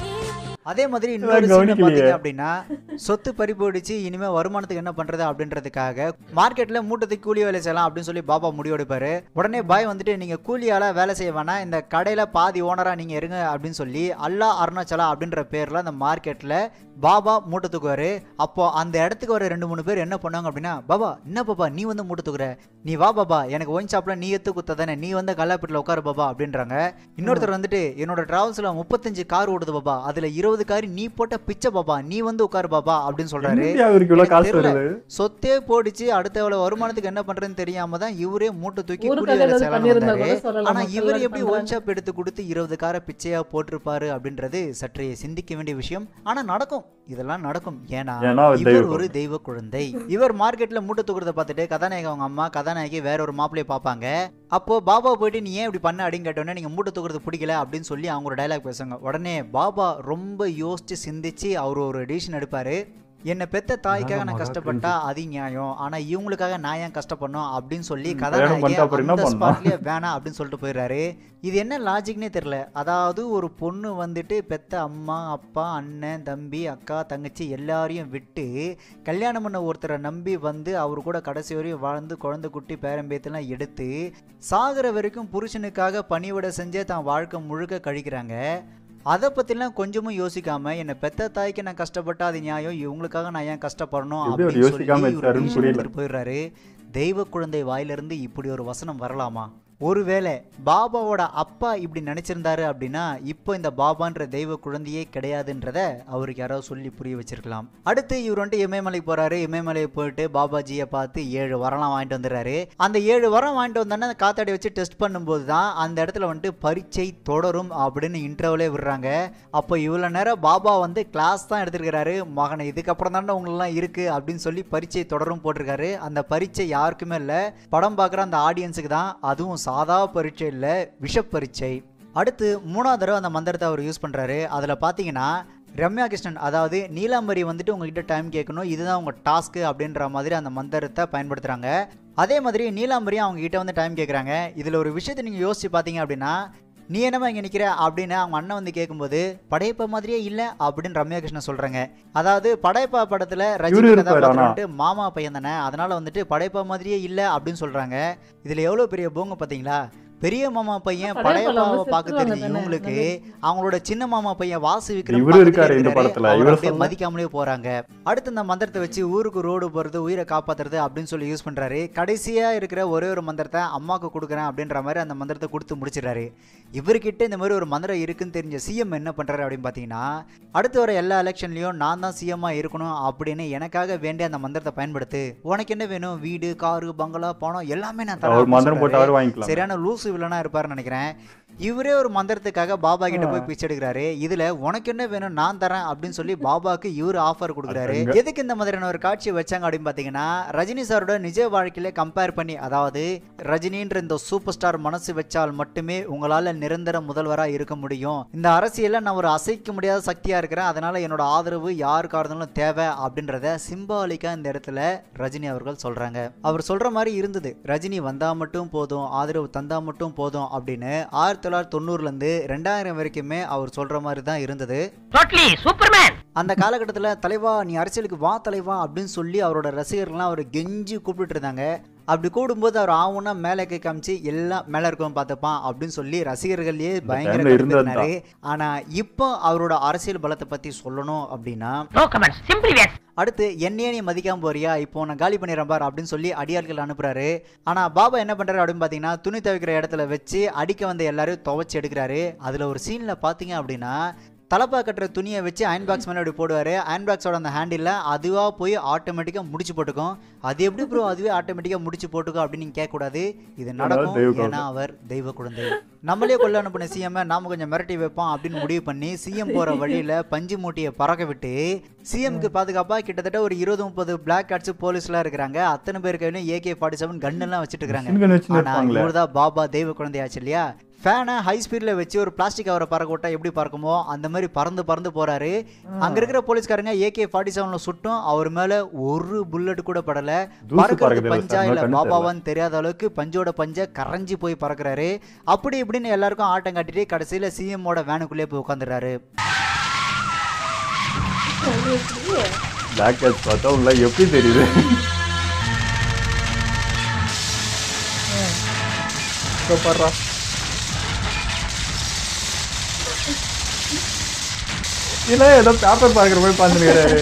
அதே மாதிரி இன்னொரு இதெல்லாம் சீனை கவனிக்கலையே. பார்த்தீங்க அப்படின்னா சொத்து பறி போயிடுச்சு இனிமே வருமானத்துக்கு என்ன பண்றது அப்படின்றதுக்காக மார்க்கெட்ல மூட்டத்துக்கு கூலி வேலை செய்யலாம் அப்படின்னு சொல்லி பாபா முடிவெடுப்பாரு உடனே பாய் வந்துட்டு நீங்க கூலியால வேலை செய்ய வேணாம் இந்த கடையில பாதி ஓனரா நீங்க இருங்க அப்படின்னு சொல்லி அல்லா அருணாச்சலா அப்படின்ற பேர்ல அந்த மார்க்கெட்ல பாபா மூட்டை தூக்குவாரு அப்போ அந்த இடத்துக்கு வர ரெண்டு மூணு பேர் என்ன பண்ணுவாங்க அப்படின்னா பாபா என்ன பாபா நீ வந்து மூட்டை தூக்குற நீ வா பாபா எனக்கு ஒயின் ஷாப்ல நீ எத்து குத்த தானே நீ வந்து கல்லாப்பீட்டில் உட்காரு பாபா அப்படின்றாங்க இன்னொருத்தர் வந்துட்டு என்னோட டிராவல்ஸ்ல முப்பத்தஞ்சு கார் ஓடுது பாபா அதுல இருபது கார் நீ போட்ட பிச்சை பாபா நீ வந்து உட்காரு பாபா அப்படின்னு சொல்றாரு என்னடி அவருக்கு இவ்வளவு எனக்கு காசு தெரியல. வருது சொத்தே போடிச்சு அடுத்த எவ்வளவு வருமானத்துக்கு என்ன பண்றதுன்னு தெரியாம தான் இவரே மூட்டை தூக்கி ஊருக்காக கூலி வேலை ஏதாவது செய்யலாம்னு பண்ணியிருந்தா வந்தாரு கூட சொல்லலாம், ஆனா மக்கள் இவர் எல்லாம் எப்படி ஒன் ஷாப் எடுத்து கொடுத்து இருபது காரை பிச்சையா போட்டிருப்பாரு அப்படின்றது சற்றே சிந்திக்க வேண்டிய விஷயம் ஆனா நடக்கும் இதெல்லாம் நடக்கும் ஏன்னா ஏன்னா அவர் இவர் தெய்வ ஒரு தெய்வ குழந்தை இவர் மார்க்கெட்ல மூட்டை தூக்குறத பார்த்துட்டு கதாநாயகி அவங்க அம்மா கதாநாயகி வேற ஒரு மாப்பிளைய பார்ப்பாங்க அப்போ பாபா போயிட்டு நீ ஏன் இப்படி பண்ண அப்படின்னு கேட்டோன்னே நீங்க மூட்டை தூக்குறது பிடிக்கல அப்படின்னு சொல்லி அவங்க ஒரு டைலாக் பேசுவாங்க உடனே பாபா ரொம்ப யோசிச்சு சிந்திச்சு அவர் ஒரு டிசிஷன் எடுப்பாரு என்னை பெத்த தாய்க்காக நான் மகா கஷ்டப்பட்டா அது நியாயம் ஆனா இவங்களுக்காக நான் ஏன் கஷ்டப்படணும் அப்படின்னு சொல்லி ம், கல்யாணம் கதாநாயகி பண்ணிட்டா அப்புறம் என்ன அந்த பண்ணலாம்? ஸ்பாட்லயே வேணாம் அப்படின்னு சொல்லிட்டு போயிடுறாரு இது என்ன லாஜிக்னே தெரியல அதாவது ஒரு பொண்ணு வந்துட்டு பெத்த அம்மா அப்பா அண்ணன் தம்பி அக்கா தங்கச்சி எல்லாரையும் விட்டு கல்யாணம் பண்ண ஒருத்தரை நம்பி வந்து அவர் கூட கடைசி வரையும் வாழ்ந்து குழந்தை குட்டி பேரம்பேத்தெல்லாம் எடுத்து சாகிற வரைக்கும் புருஷனுக்காக பணிவிட செஞ்சே தான் வாழ்க்கை முழுக்க கழிக்கிறாங்க அதை பற்றிலாம் கொஞ்சமும் யோசிக்காம என்னை பெத்த தாய்க்கு நான் கஷ்டப்பட்டா அது நியாயம் இவங்களுக்காக நான் ஏன் கஷ்டப்படணும் எப்படி அவர் அப்படின்னு யோசிக்காம சொல்லி ஒரு இருக்காருன்னு decision புரியல. எடுத்துட்டு போயிடுறாரு தெய்வ குழந்தை வாயிலிருந்து இப்படி ஒரு வசனம் வரலாமா ஒருவேளை பாபாவோட அப்பா இப்படி நினைச்சிருந்தாரு அப்படின்னா இப்போ இந்த பாபான்ற தெய்வ குழந்தையே கிடையாதுன்றத அவருக்கு யாரோ சொல்லி புரிய வச்சிருக்கலாம் அடுத்து இவர் வந்துட்டு இமயமலைக்கு போறாரு இமயமலையை போயிட்டு பாபாஜியை பார்த்து ஏழு வரலாம் வாங்கிட்டு வந்துடுறாரு அந்த ஏழு வரம் வாங்கிட்டு வந்தோன்னே அந்த காத்தாடி வச்சு டெஸ்ட் பண்ணும்போது தான் அந்த இடத்துல வந்துட்டு பரீட்சை தொடரும் அப்படின்னு இன்டர்வலே விடுறாங்க அப்போ இவ்வளோ நேரம் பாபா வந்து கிளாஸ் தான் எடுத்திருக்கிறாரு மகனை இதுக்கப்புறம் தானே உங்களெல்லாம் இருக்கு அப்படின்னு சொல்லி பரீட்சை தொடரும் போட்டிருக்காரு அந்த பரீட்சை யாருக்குமே இல்லை படம் பார்க்குற அந்த ஆடியன்ஸுக்கு தான் அதுவும் சாதா பரீட்சை இல்லை விஷ பரீட்சை அடுத்து மூணாவது தடவை அந்த மந்திரத்தை அவர் யூஸ் பண்ணுறாரு அதில் பார்த்தீங்கன்னா ரம்யா கிருஷ்ணன் அதாவது நீலாம்பரி வந்துட்டு உங்ககிட்ட டைம் கேட்கணும் இதுதான் உங்கள் டாஸ்க்கு அப்படின்ற மாதிரி அந்த மந்திரத்தை பயன்படுத்துகிறாங்க அதே மாதிரி நீலாம்பரி அவங்க கிட்ட வந்து டைம் கேட்குறாங்க இதில் ஒரு விஷயத்தை நீங்கள் யோசிச்சு பார்த்தீங்க அப்படின்னா நீ என்னமா இங்கே நிற்கிற அப்படின்னு அவங்க அண்ணன் வந்து கேட்கும்போது படையப்பா மாதிரியே இல்லை அப்படின்னு ரம்யா கிருஷ்ணன் சொல்கிறாங்க அதாவது படையப்பா படத்தில் ரஜினி இவரு இருப்பாரு கதாபாத்திரம் ஆனா. வந்துட்டு மாமா பையன் தானே அதனால வந்துட்டு படையப்பா மாதிரியே இல்லை அப்படின்னு சொல்கிறாங்க இதில் எவ்வளோ பெரிய போங்க பார்த்தீங்களா பெரிய மாமா பையன் படையப்பால படையப்பாவை வந்து பார்க்க செத்துருவாங்க தெரிஞ்ச தானே. இவங்களுக்கு அவங்களோட சின்ன மாமா பையன் வாசு விக்ரம் இவரு பக்கத்துலயே இருக்காரு இந்த இருக்காரு. படத்துல. அவரை இவரை அப்படியே சொல்லல. மதிக்காமலே போறாங்க அடுத்து இந்த மந்திரத்தை வச்சு ஊருக்கு ரோடு போறது உயிரை காப்பாத்துறது அப்படின்னு சொல்லி யூஸ் பண்றாரு கடைசியா இருக்கிற ஒரே ஒரு மந்திரத்தை அம்மாக்கு கொடுக்குறேன் அப்படின்ற மாதிரி அந்த மந்திரத்தை கொடுத்து முடிச்சிடுறாரு இவர்கிட்ட இந்த மாதிரி ஒரு மந்திரம் இருக்குன்னு தெரிஞ்ச சிஎம் என்ன பண்றாரு அப்படின்னு பாத்தீங்கன்னா அடுத்து வர எல்லா எலெக்ஷன்லயும் நான் தான் சிஎம்மா இருக்கணும் அப்படின்னு எனக்காக வேண்டிய அந்த மந்திரத்தை பயன்படுத்து உனக்கு என்ன வேணும் வீடு காரு பங்களா பணம் எல்லாமே நான் தரேன் அவர் அப்படின்னு மந்திரம் போட்டு சொல்றாரு. அவர் வாங்கிக்கலாம் சரியான லூசு வில்லனா இருப்பாருன்னு நினைக்கிறேன் இவரே ஒரு மந்திரத்துக்காக பாபா கிட்ட போய் பிச்சை எடுக்கிறாரு இதுல உனக்கு என்ன வேணும் நான் தரேன் அப்படின்னு சொல்லி பாபாக்கு இவரு ஆஃபர் கொடுக்குறாரு அடங்க. எதுக்கு இந்த மாதிரியான ஒரு காட்சியை வச்சாங்க அப்படின்னு பாத்தீங்கன்னா ரஜினி சாரோட நிஜ வாழ்க்கையில கம்பேர் பண்ணி அதாவது ரஜினின்ற இந்த சூப்பர் ஸ்டார் மனசு வச்சால் மட்டுமே உங்களால நிரந்தர முதல்வரா இருக்க முடியும் இந்த அரசியல்ல நான் ஒரு அசைக்க முடியாத சக்தியா இருக்கிறேன் அதனால என்னோட ஆதரவு யாருக்கா இருந்தாலும் தேவை அப்படின்றத சிம்பாலிக்கா இந்த இடத்துல ரஜினி அவர்கள் சொல்றாங்க அவர் சொல்ற மாதிரி இருந்தது ரஜினி வந்தா மட்டும் போதும் ஆதரவு தந்தா மட்டும் போதும் அப்படின்னு ஆயிரத்தி தொள்ளாயிரத்தி தொண்ணூறுல இருந்து ரெண்டாயிரம் வரைக்குமே அவர் சொல்ற மாதிரி தான் இருந்தது டோட்டலி சூப்பர்மேன் அந்த காலகட்டத்தில் தலைவா நீ அரசியலுக்கு வா தலைவா அப்படின்னு சொல்லி அவரோட ரசிகர்கள்லாம் அவர் கெஞ்சி கூப்பிட்டு இருந்தாங்க அப்படி கூடும்போது அவர் ஆவுன்னா மேலே கை காமிச்சு எல்லாம் மேலே இருக்கவன் பார்த்துப்பான் அப்படின்னு சொல்லி ரசிகர்கள்லயே பயங்கர timeல இருந்தது கடுப்பேத்தினாரு. ஆனா இப்போ அவரோட அரசியல் பலத்தை பத்தி சொல்லணும் அப்படின்னா அடுத்து என்னையே நீ மதிக்காம போறியா இப்போ நான் காலி பண்ணிடுறேன் பார் அப்படின்னு சொல்லி அடியாட்கள் அனுப்புறாரு ஆனா பாபா என்ன பண்றாரு அப்படின்னு பாத்தீங்கன்னா துணி துவைக்கிற இடத்துல வச்சு அடிக்க வந்த எல்லாரும் துவைச்சு எடுக்கிறாரு அதுல ஒரு சீன்ல பாத்தீங்க அப்படின்னா தலப்பா கட்டுற துணியை வச்சு அயன் பாக்ஸ் மேலே அப்படி போடுவார் அயன் பாக்ஸோட அந்த ஹேண்டில் அதுவாக போய் ஆட்டோமேட்டிக்காக முடிச்சு போட்டுக்கும் அது எப்படி ப்ரோ அதுவே ஆட்டோமேட்டிக்காக முடிச்சு போட்டுக்கும் அப்படின்னு நீங்கள் கேட்கக்கூடாது இது நடக்கும் தெய்வ குழந்தை. ஏன்னா அவர் தெய்வ குழந்தை நம்மளே கொள்ள அனுப்பின சிஎம் நாம கொஞ்சம் மிரட்டி வைப்போம் அப்படின்னு முடிவு பண்ணி சிஎம் போற வழியில பஞ்சு மூட்டையை பறக்க விட்டு சிஎம்க்கு பாதுகாப்பா கிட்டத்தட்ட ஒரு இருபது முப்பது பிளாக் கார்ட்ஸ் போலீஸ்லாம் இருக்கிறாங்க அத்தனை பேர் கையிலும் ஏகே ஃபார்ட்டி செவன் கன் வச்சுட்டு Machine gun இருக்காங்க வச்சுன்னு ஆனா இருப்பாங்களே. இவர்தான் பாபா தெய்வ குழந்தையாச்சு இல்லையா ஃபேனை ஹை ஸ்பீடில் வச்சு ஒரு பிளாஸ்டிக் கவரை பறக்க விட்டா எப்படி பறக்குமோ அந்த மாதிரி பறந்து பறந்து போறாரு அங்க இருக்கிற போலீஸ்காரங்க ஏகே ஃபார்ட்டி செவன்ல சுட்டும் அவர் மேல ஒரு புல்லட் கூட படல தூசு பறக்கிறது பறக்குது இல்ல பஞ்சா சார், இல்ல கண்ணு பாபாவான்னு தெரியாத அளவுக்கு பஞ்சோட பஞ்ச கரைஞ்சு போய் பறக்குறாரு அப்படி இப்படின்னு எல்லாருக்கும் ஆட்டம் காட்டிட்டு கடைசியில சிஎம்மோட வேனுக்குள்ளே போய் உட்காந்துறாரு பிளாக் கேட்ச் பார்த்தா உள்ள எப்படி தெரியுது இதோ பாருடா. இல்ல ஏதோ பேப்பர் பார்க்குற மாதிரி பார்த்துருக்காரு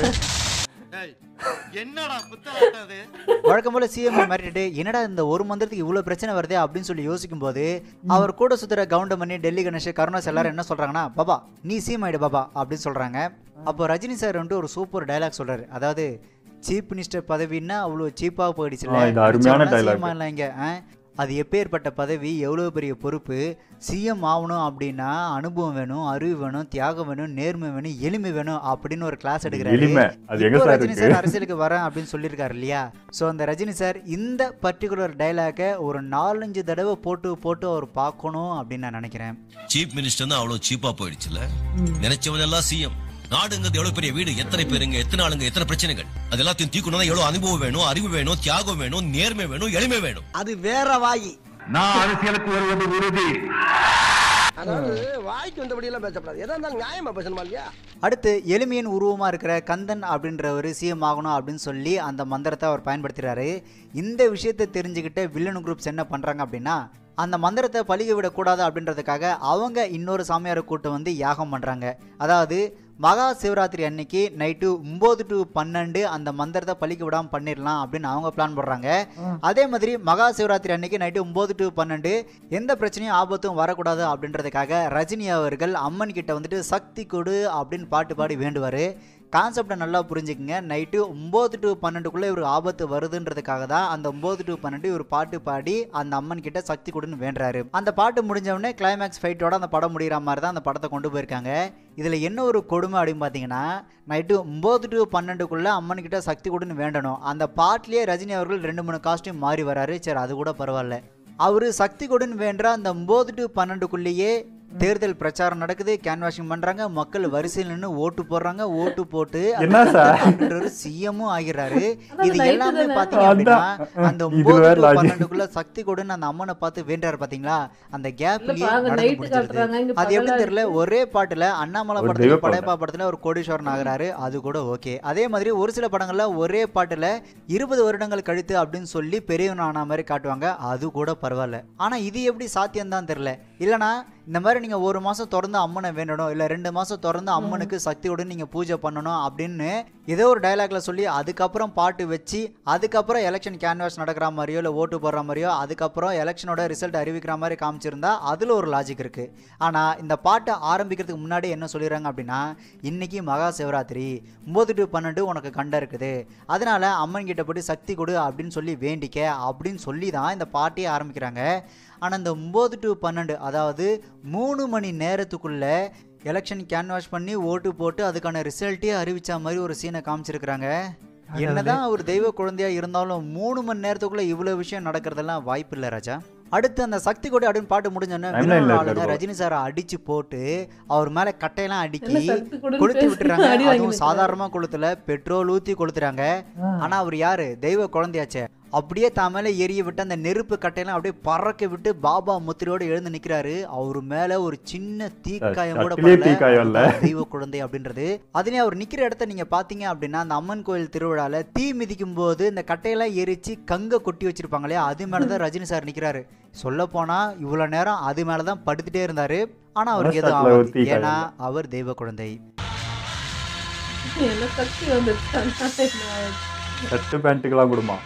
என்னடா புத்தகம் அது வழக்கம் போல சிஎம் மிரட்டிட்டு என்னடா இந்த ஒரு மந்திரத்துக்கு இவ்வளவு பிரச்சனை வருதே அப்படின்னு சொல்லி யோசிக்கும் போது அவர் கூட சுத்துற கவுண்டமணி டெல்லி கணேஷ் கருணாஸ் எல்லாரும் என்ன சொல்றாங்கன்னா பாபா நீ சிஎம் ஆயிடு பாபா அப்படின்னு சொல்றாங்க அப்போ ரஜினி சார் வந்துட்டு ஒரு சூப்பர் டயலாக் சொல்றாரு அதாவது சீஃப் மினிஸ்டர் பதவின்னா அவ்வளோ சீப்பாக போயிடுச்சுல்ல ஆ, இது அருமையான நிச்சயமா dialogue. CM ஆயிடலாம் இங்க ஆ? அது எப்பேற்பட்ட பதவி எவ்வளோ பெரிய பொறுப்பு சிஎம் ஆகணும் அப்படின்னா அனுபவம் வேணும் அறிவு வேணும் தியாகம் வேணும் நேர்மை வேணும் எளிமை வேணும் அப்படின்னு ஒரு கிளாஸ் எடுக்கிறாரு எளிமை அது எங்க இப்போ சார் ரஜினி இருக்கு சார் அரசியலுக்கு வரேன் அப்படின்னு சொல்லியிருக்காரு இல்லையா ஸோ அந்த ரஜினி சார் இந்த பர்டிகுலர் டைலாக்கை ஒரு நாலஞ்சு தடவை போட்டு போட்டு அவர் பார்க்கணும் அப்படின்னு நான் நினைக்கிறேன் சீஃப் மினிஸ்டர் அவ்வளவு சீப்பா போயிடுச்சுல நினைச்சவன் எல்லாம் சிஎம் நாடுங்கிறது எவ்வளவு பெரிய வீடு எத்தனை பேருங்க எத்தனை ஆளுங்க எத்தனை பிரச்சனைகள் அது எல்லாத்தையும் தீக்கணும்னா எவ்வளவு அனுபவம் வேணும் அறிவு வேணும் தியாகம் வேணும் நேர்மை வேணும் எளிமை வேணும் அது வேற வாயி நான் அரசியலுக்கு வருவது உறுதி அதாவது வாய்க்கு வந்தபடி எல்லாம் பேசப்படாது எதா இருந்தாலும் நியாயமா பேசணுமா இல்லையா அடுத்து எளிமையின் உருவமாக இருக்கிற கந்தன் அப்படின்றவர் சிஎம் ஆகணும் அப்படின்னு சொல்லி அந்த மந்திரத்தை அவர் பயன்படுத்துகிறாரு இந்த விஷயத்தை தெரிஞ்சுக்கிட்ட வில்லன் குரூப்ஸ் என்ன பண்ணுறாங்க அப்படின்னா அந்த மந்திரத்தை பழிக விடக்கூடாது அப்படின்றதுக்காக அவங்க இன்னொரு சாமியாரை கூட்டு வந்து யாகம் பண்ணுறாங்க அதாவது மகா சிவராத்திரி அன்னைக்கு நைட்டு ஒம்பது டு பன்னெண்டு அந்த மந்திரத்தை பழிக்க விடாமல் பண்ணிடலாம் அப்படின்னு அவங்க பிளான் போடுறாங்க அதே மாதிரி மகா சிவராத்திரி அன்னைக்கு நைட்டு ஒம்பது டு பன்னெண்டு எந்த பிரச்சனையும் ஆபத்தும் வரக்கூடாது அப்படின்றதுக்காக ரஜினி அவர்கள் அம்மன் கிட்ட வந்துட்டு சக்தி கொடு அப்படின்னு பாட்டு பாடி வேண்டுவார் கான்செப்டை நல்லா புரிஞ்சுக்குங்க நைட்டு ஒம்பது டு பன்னெண்டுக்குள்ளே இவர் ஆபத்து வருதுன்றதுக்காக தான் அந்த ஒம்பது டு பன்னெண்டு இவர் பாட்டு பாடி அந்த அம்மன் கிட்ட சக்தி கொடுன்னு வேண்டுறாரு அந்த பாட்டு முடிஞ்ச உடனே கிளைமேக்ஸ் ஃபைட்டோட அந்த படம் முடிகிற மாதிரி தான் அந்த படத்தை கொண்டு போயிருக்காங்க இதில் என்ன ஒரு கொடுமை அப்படின்னு பார்த்தீங்கன்னா நைட்டு ஒம்பது டு பன்னெண்டுக்குள்ளே அம்மன் கிட்ட சக்தி கொடுன்னு வேண்டணும் அந்த பாட்டிலேயே ரஜினி அவர்கள் ரெண்டு மூணு காஸ்டியூம் மாறி வராரு சரி அது கூட பரவாயில்ல அவர் சக்தி கொடுன்னு வேண்ட அந்த ஒம்பது டு பன்னெண்டுக்குள்ளேயே தேர்தல் பிரச்சாரம் நடக்குது கேன்வாஷிங் பண்றாங்க மக்கள் வரிசையில் நின்று ஓட்டு போடுறாங்க ஓட்டு போட்டு என்ன சார்? சிஎம்மும் ஆகிறாரு அதான் இது night எல்லாமே தானே? பாத்தீங்க அப்படின்னா அதான். அந்த இதுல ஒன்பது வேற to logic. பன்னெண்டுக்குள்ள சக்தி கொடுன்னு அந்த அம்மனை பார்த்து வேண்டாரு பாத்தீங்களா அந்த கேப்லயே இல்லப்பா, அங்க நடந்து night முடிஞ்சிருது காட்டுறாங்க, இங்க அது எப்படி பகலா தெரியல ஒரே பாட்டுல அண்ணாமலை ஒரு படத்துல தெய்வ படையப்பா படத்துல ஒரு கோடீஸ்வரன் ஆகுறாரு அது கூட ஓகே அதே மாதிரி ஒரு சில படங்கள்ல ஒரே பாட்டுல இருபது வருடங்கள் கழித்து அப்படின்னு சொல்லி பெரியவன் ஆன மாதிரி காட்டுவாங்க அது கூட பரவாயில்ல ஆனா இது எப்படி சாத்தியம் தான் தெரியல இல்லனா இந்த மாதிரி நீங்க ஒரு மாசம் தொடர்ந்து அம்மனை வேண்டணும் இல்ல ரெண்டு மாசம் தொடர்ந்து அம்மனுக்கு சக்தியுடன் நீங்க பூஜை பண்ணணும் அப்படின்னு ஏதோ ஒரு டயலாக்ல சொல்லி அதுக்கப்புறம் பாட்டு வச்சு அதுக்கப்புறம் எலெக்ஷன் கேன்வாஸ் நடக்கிற மாதிரியோ இல்லை ஓட்டு போடுற மாதிரியோ அதுக்கப்புறம் எலெக்ஷனோட ரிசல்ட் அறிவிக்கிற மாதிரி காமிச்சிருந்தா அதில் ஒரு லாஜிக் இருக்கு ஆனால் இந்த பாட்டை ஆரம்பிக்கிறதுக்கு முன்னாடி என்ன சொல்லிடுறாங்க அப்படின்னா இன்னைக்கு மகா சிவராத்திரி ஒம்பது டு பன்னெண்டு உனக்கு கண்ட இருக்குது அதனால அம்மன் கிட்ட போய் சக்தி கொடு அப்படின்னு சொல்லி வேண்டிக்க அப்படின்னு சொல்லி தான் இந்த பாட்டையே ஆரம்பிக்கிறாங்க ஆனால் இந்த ஒம்பது டு பன்னெண்டு அதாவது மூணு மணி நேரத்துக்குள்ள எலெக்ஷன் கேன்வாஷ் பண்ணி ஓட்டு போட்டு அதுக்கான ரிசல்ட்டே அறிவிச்ச மாதிரி ஒரு சீனை காமிச்சிருக்கிறாங்க என்னதான் ஒரு தெய்வ குழந்தையா இருந்தாலும் மூணு மணி நேரத்துக்குள்ள இவ்வளவு விஷயம் நடக்கிறதெல்லாம் வாய்ப்பு இல்லை ராஜா அடுத்து அந்த சக்தி கொடி அப்படின்னு பாட்டு முடிஞ்சோன்னே Timeline ல வில்லனோட இருக்காரு ஆளுங்க பாரு. ரஜினி சாரை அடிச்சு போட்டு அவர் மேல கட்டையெல்லாம் அடுக்கி என்ன சக்தி கொடுன்னு கொளுத்தி பேசி விட்டுறாங்க அடி அதுவும் வாங்கிட்டு சாதாரணமா கொளுத்துல பெட்ரோல் ஊத்தி கொளுத்துறாங்க ஆனா அவர் யாரு தெய்வ குழந்தையாச்சே அப்படியே தான் மேலே எரிய விட்டு அந்த நெருப்பு கட்டையெல்லாம் அப்படியே பறக்க விட்டு பாபா முத்திரையோடு எழுந்து நிற்கிறாரு அவர் மேலே ஒரு சின்ன தீக்காயம் கூட சட்டிலே படல. தீக்காயம் இல்ல. அதுதான் தெய்வ குழந்தை அப்படின்றது அதுலயும் அவர் நிக்கிற இடத்த நீங்க பாத்தீங்க அப்படின்னா அந்த அம்மன் கோயில் திருவிழால தீ மிதிக்கும் போது இந்த கட்டையெல்லாம் எரிச்சு கங்க கொட்டி வச்சிருப்பாங்க இல்லையா அது மேலதான் ரஜினி சார் நிக்கிறாரு சொல்ல போனா இவ்வளவு நேரம் அது மேலதான் படுத்துட்டே இருந்தாரு ஆனா அவருக்கு எதுவும் மனசாட்சியில ஒரு ஆகாது. தீ ஏன்னா காயம் அவர் தெய்வ குழந்தை என்ன சக்தி வந்துருச்சு அதனால என்ன ஆயிடுச்சு. ஷர்ட்டு பேண்ட்டுக்கெல்லாம் கொடுமா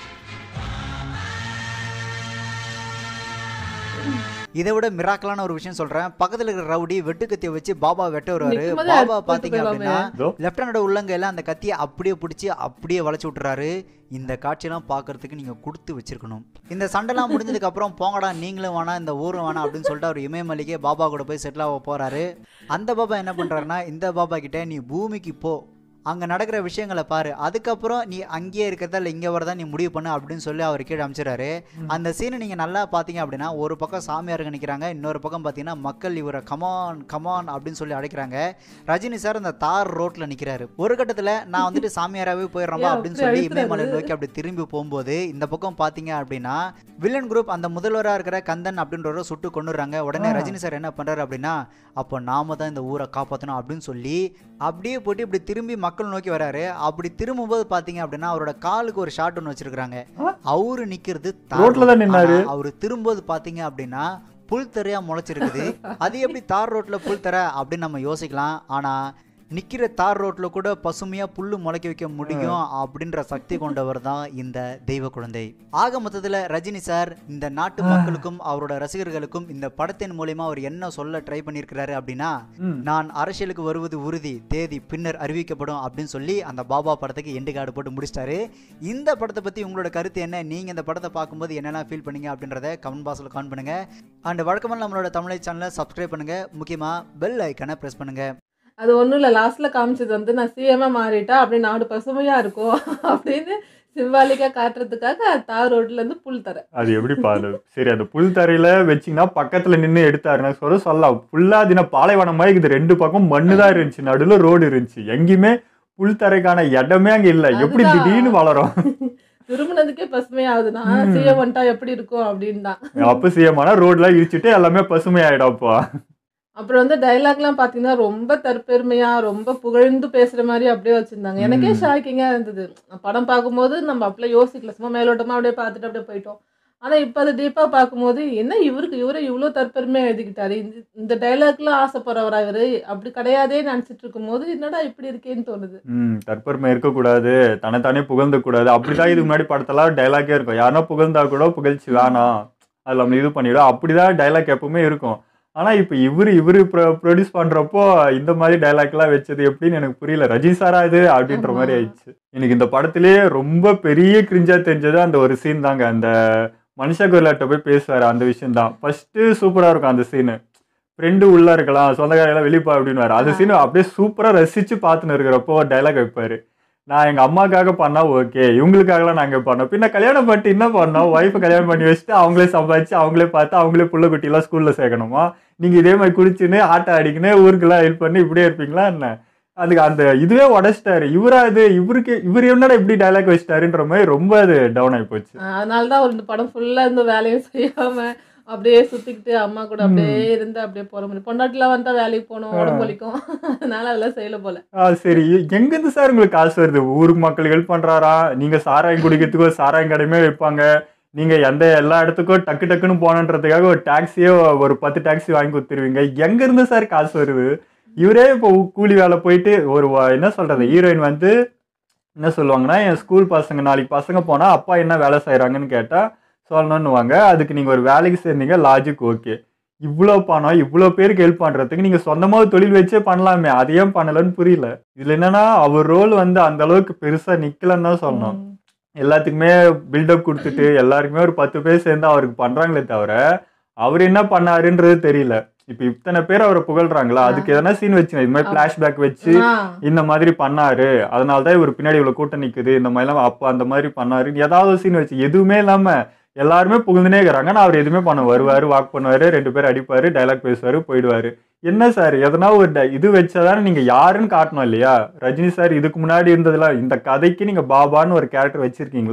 இதை விட மிராக்கலான ஒரு விஷயம் சொல்றேன் பக்கத்துல இருக்கிற ரவுடி வெட்டு கத்தியை வச்சு பாபா வெட்ட வருவாரு நிக்கும்போதே பாபா அறுத்து பாத்தீங்க போயிடலாமே. அப்படின்னா இதோ லெப்டினோட உள்ளங்கையில அந்த கத்தியை அப்படியே பிடிச்சி அப்படியே வளைச்சு விட்டுறாரு இந்த காட்சியெல்லாம் பார்க்கறதுக்கு நீங்க கொடுத்து வச்சிருக்கணும் இந்த சண்டைலாம் முடிஞ்சதுக்கு அப்புறம் போங்கடா நீங்களும் வேணாம் இந்த ஊரும் வேணாம் அப்படின்னு சொல்லிட்டு அவர் இமயமலைக்கே பாபா கூட போய் செட்டில் ஆக போறாரு அந்த பாபா என்ன பண்றாருன்னா இந்த பாபா கிட்ட நீ பூமிக்கு போ அங்கே நடக்கிற விஷயங்களை பாரு அதுக்கப்புறம் நீ அங்கேயே இருக்கிறதா இல்லை இங்கே வரதா நீ முடிவு பண்ணு அப்படின்னு சொல்லி அவர் கீழே அமைச்சிடறாரு அந்த சீனை நீங்கள் நல்லா பார்த்தீங்க அப்படின்னா ஒரு பக்கம் சாமியாருங்க நிற்கிறாங்க இன்னொரு பக்கம் பார்த்தீங்கன்னா மக்கள் இவரை கமான் கமான் அப்படின்னு சொல்லி அழைக்கிறாங்க ரஜினி சார் அந்த தார் ரோட்டில் நிற்கிறாரு ஒரு கட்டத்தில் நான் வந்துட்டு சாமியாராகவே போயிடுறேன்பா ஏன் அப்படின்னு அப்படி சொல்லி அழுத்துறாரு? இமயமலை நோக்கி அப்படி திரும்பி போகும்போது இந்த பக்கம் பார்த்தீங்க அப்படின்னா வில்லன் குரூப் அந்த முதல்வராக இருக்கிற கந்தன் அப்படின்றவரை சுட்டு கொண்டுறாங்க உடனே ரஜினி சார் என்ன பண்ணுறாரு அப்படின்னா அப்போ நாம தான் இந்த ஊரை காப்பாற்றணும் அப்படின்னு சொல்லி அப்படியே போட்டு இப்படி திரும்பி மக்கள் நோக்கி வராரு அப்படி திரும்பும்போது பார்த்தீங்க அப்படின்னா அவரோட காலுக்கு ஒரு ஷாட் ஒன்று வச்சிருக்காங்க அவரு நிற்கிறது ரோட்ல தான் நின்னாரு. அவர் திரும்பும்போது பார்த்தீங்க அப்படின்னா புல் தரையா முளைச்சிருக்குது அது எப்படி தார் ரோட்ல புல் தர அப்படின்னு நம்ம யோசிக்கலாம் ஆனா நிக்கிற தார் ரோட்ல கூட பசுமையா புல்லு முளைக்க வைக்க முடியும் அப்படின்ற சக்தி கொண்டவர் தான் இந்த தெய்வ குழந்தை ஆக மொத்தத்துல ரஜினி சார் இந்த நாட்டு மக்களுக்கும் அவரோட ரசிகர்களுக்கும் இந்த படத்தின் மூலியமா அவர் என்ன சொல்ல ட்ரை பண்ணியிருக்கிறாரு அப்படின்னா ம். நான் அரசியலுக்கு வருவது உறுதி தேதி பின்னர் அறிவிக்கப்படும் அப்படின்னு சொல்லி அந்த பாபா படத்துக்கு எண்டு கார்டு போட்டு முடிச்சிட்டாரு இந்த படத்தை பத்தி உங்களோட கருத்து என்ன நீங்க இந்த படத்தை பார்க்கும்போது என்னெல்லாம் ஃபீல் பண்ணீங்க அப்படின்றத கமெண்ட் பாக்ஸ்ல கமெண்ட் பண்ணுங்க அண்ட் வழக்கமாக நம்மளோட தமிழை சேனலை சப்ஸ்கிரைப் பண்ணுங்க முக்கியமா பெல் ஐக்கனை பிரஸ் பண்ணுங்க அது ஒன்றும் இல்லை லாஸ்ட்ல காமிச்சது வந்து நான் சிஎம்மா மாறிட்டா அப்படி நாடு பசுமையா இருக்கும் அப்படின்னு சிம்பாலிக்கா காட்டுறதுக்காக தார் ரோட்ல இருந்து புல் தர அது எப்படி பாரு சரி அந்த புல் தரையில வச்சீங்கன்னா பக்கத்துல நின்று எடுத்தாருன்னா சொல்ல சொல்லலாம் ஃபுல்லா தின பாலைவனம் மாதிரி இருக்குது ரெண்டு பக்கம் மண்ணு தான் இருந்துச்சு நடுவில் ரோடு இருந்துச்சு எங்கேயுமே புல் தரைக்கான இடமே அங்க இல்ல எப்படி அதுதான். திடீர்னு வளரும் திரும்பினதுக்கே பசுமையாகுதுன்னா ம். சிஎம் வந்துட்டா எப்படி இருக்கும் அப்படின்னு தான் அப்ப சிஎம்னா ரோட்லாம் இடிச்சிட்டு எல்லாமே பசுமையாயிடும் அப்போ அப்புறம் வந்து டைலாக்லாம் பார்த்தீங்கன்னா ரொம்ப தற்பெருமையா ரொம்ப புகழ்ந்து பேசுற மாதிரி அப்படியே வச்சிருந்தாங்க எனக்கே ம். ஷாக்கிங்கா இருந்தது படம் பார்க்கும்போது நம்ம அப்படியே யோசிக்கல சும்மா மேலோட்டமா அப்படியே பார்த்துட்டு அப்படியே போயிட்டோம் ஆனா இப்போ அது டீப்பா பார்க்கும்போது என்ன இவருக்கு இவரை இவ்வளோ தற்பெருமையா எழுதிக்கிட்டாரு இந்த இந்த டைலாக்லாம் ஆசைப்படுறவரா இவரு அப்படி கிடையாதே நினைச்சிட்டு இருக்கும்போது என்னடா இப்படி இருக்கேன்னு தோணுது ம் தற்பெருமை இருக்கக்கூடாது தன்னைத்தானே புகழ்ந்து கூடாது அப்படிதான் இதுக்கு முன்னாடி படத்தெல்லாம் டைலாக்கே இருக்கும் யாருன்னா புகழ்ந்தா கூட புகழ்ச்சி வேணாம் அது நம்ம இது பண்ணிவிடும் அப்படிதான் டைலாக் எப்பவுமே இருக்கும் ஆனா இப்போ இவரு இவரு ப்ரொடியூஸ் பண்றப்போ இந்த மாதிரி டைலாக்லாம் வச்சது எப்படின்னு எனக்கு புரியல ரஜினி சாரா இது அப்படின்ற மாதிரி ஆமா. ஆயிடுச்சு எனக்கு இந்த படத்திலேயே ரொம்ப பெரிய கிரிஞ்சா தெரிஞ்சது அந்த ஒரு சீன் தாங்க அந்த மனுஷா குரலாட்ட போய் பேசுவாரு அந்த விஷயம் தான் ஃபர்ஸ்ட் சூப்பரா இருக்கும் அந்த சீனு ஃப்ரெண்டு உள்ள இருக்கலாம் சொந்தக்காரெல்லாம் வெளிப்பா அப்படின்னு அந்த ஆ. சீன் அப்படியே சூப்பரா ரசிச்சு பார்த்துன்னு இருக்கிறப்போ டைலாக் வைப்பாரு நான் எங்க அம்மாக்காக பண்ணா ஓகே இவங்களுக்காகலாம் நாங்க பண்ணோம் பின்ன கல்யாணம் பண்ணிட்டு என்ன பண்ணோம் ஒய்ஃபை கல்யாணம் பண்ணி வச்சுட்டு அவங்களே சம்பாதிச்சு அவங்களே பார்த்து அவங்களே புள்ள குட்டிலாம் ஸ்கூல்ல சேர்க்கணுமா நீங்க இதே மாதிரி குடிச்சுன்னு ஆட்டம் அடிக்குன்னு ஊருக்கெல்லாம் ஹெல்ப் பண்ணி இப்படியே இருப்பீங்களா என்ன அதுக்கு அந்த இதுவே உடச்சிட்டாரு இவரா இது இவருக்கு இவர் என்னடா இப்படி டைலாக் வச்சிட்டாருன்ற மாதிரி ரொம்ப அது டவுன் ஆகி போச்சு அதனால தான் ஒரு இந்த படம் ஃபுல்லா இந்த வேலையும் செய்யாம அப்படியே சுத்திக்கிட்டு அம்மா கூட அப்படியே இருந்து அப்படியே போற மாதிரி பொண்டாட்டிலாம் வந்தா வேலைக்கு போகணும் உடம்பு வலிக்கும் அதனால அதெல்லாம் செய்யல போல ஆ சரி எங்கேருந்து சார் உங்களுக்கு காசு வருது ஊருக்கு மக்கள் ஹெல்ப் பண்றாரா நீங்க சாராயம் குடிக்கிறதுக்கு ஒரு சாராயம் கடையுமே வைப்பாங்க நீங்க எந்த எல்லா இடத்துக்கும் டக்கு டக்குன்னு போனன்றதுக்காக ஒரு டாக்ஸியே ஒரு பத்து டாக்ஸி வாங்கி கொடுத்துருவீங்க எங்க இருந்து சார் காசு வருது இவரே இப்போ கூலி வேலை போயிட்டு ஒரு வ- என்ன சொல்றது ஹீரோயின் வந்து என்ன சொல்லுவாங்கன்னா என் ஸ்கூல் பசங்க நாளைக்கு பசங்க போனா அப்பா என்ன வேலை செய்றாங்கன்னு கேட்டா சொல்லணுன்னுவாங்க அதுக்கு நீங்க ஒரு வேலைக்கு சேர்ந்தீங்க லாஜிக் ஓகே இவ்வளோ பணம் இவ்வளோ பேருக்கு ஹெல்ப் பண்ணுறதுக்கு நீங்கள் சொந்தமாக ஒரு தொழில் வச்சே பண்ணலாமே அது ஏன் பண்ணலன்னு புரியல இதில் என்னன்னா அவர் ரோல் வந்து அந்த அளவுக்கு பெருசாக நிற்கலன்னு தான் சொல்லணும் எல்லாத்துக்குமே பில்டப் கொடுத்துட்டு எல்லாருக்குமே ஒரு பத்து பேர் சேர்ந்து அவருக்கு பண்ணுறாங்களே தவிர அவர் என்ன பண்ணாருன்றது தெரியல இப்போ இத்தனை பேர் அவரை புகழ்றாங்களா அதுக்கு எதனா சீன் வச்சு இது மாதிரி ஆமா. ஃப்ளாஷ்பேக் வச்சு ஆ. இந்த மாதிரி பண்ணாரு அதனால தான் இவர் பின்னாடி இவ்வளவு கூட்டம் நிக்குது இந்த மாதிரிலாம் அப்போ அந்த மாதிரி பண்ணாரு ஏதாவது சீன் வச்சு எதுவுமே இல்லாம எல்லாருமே புகுந்துனே இருக்கிறாங்க நான் அவர் எதுவுமே பண்ண வருவாரு வாக் பண்ணுவாரு ரெண்டு பேர் அடிப்பாரு டைலாக் பேசுவாரு போயிடுவாரு என்ன சார் எதனா ஒரு di- இது வச்சாதானே நீங்க யாருன்னு காட்டணும் இல்லையா ரஜினி சார் இதுக்கு முன்னாடி இருந்ததுல இந்த கதைக்கு நீங்க பாபான்னு ஒரு கேரக்டர் வச்சிருக்கீங்களா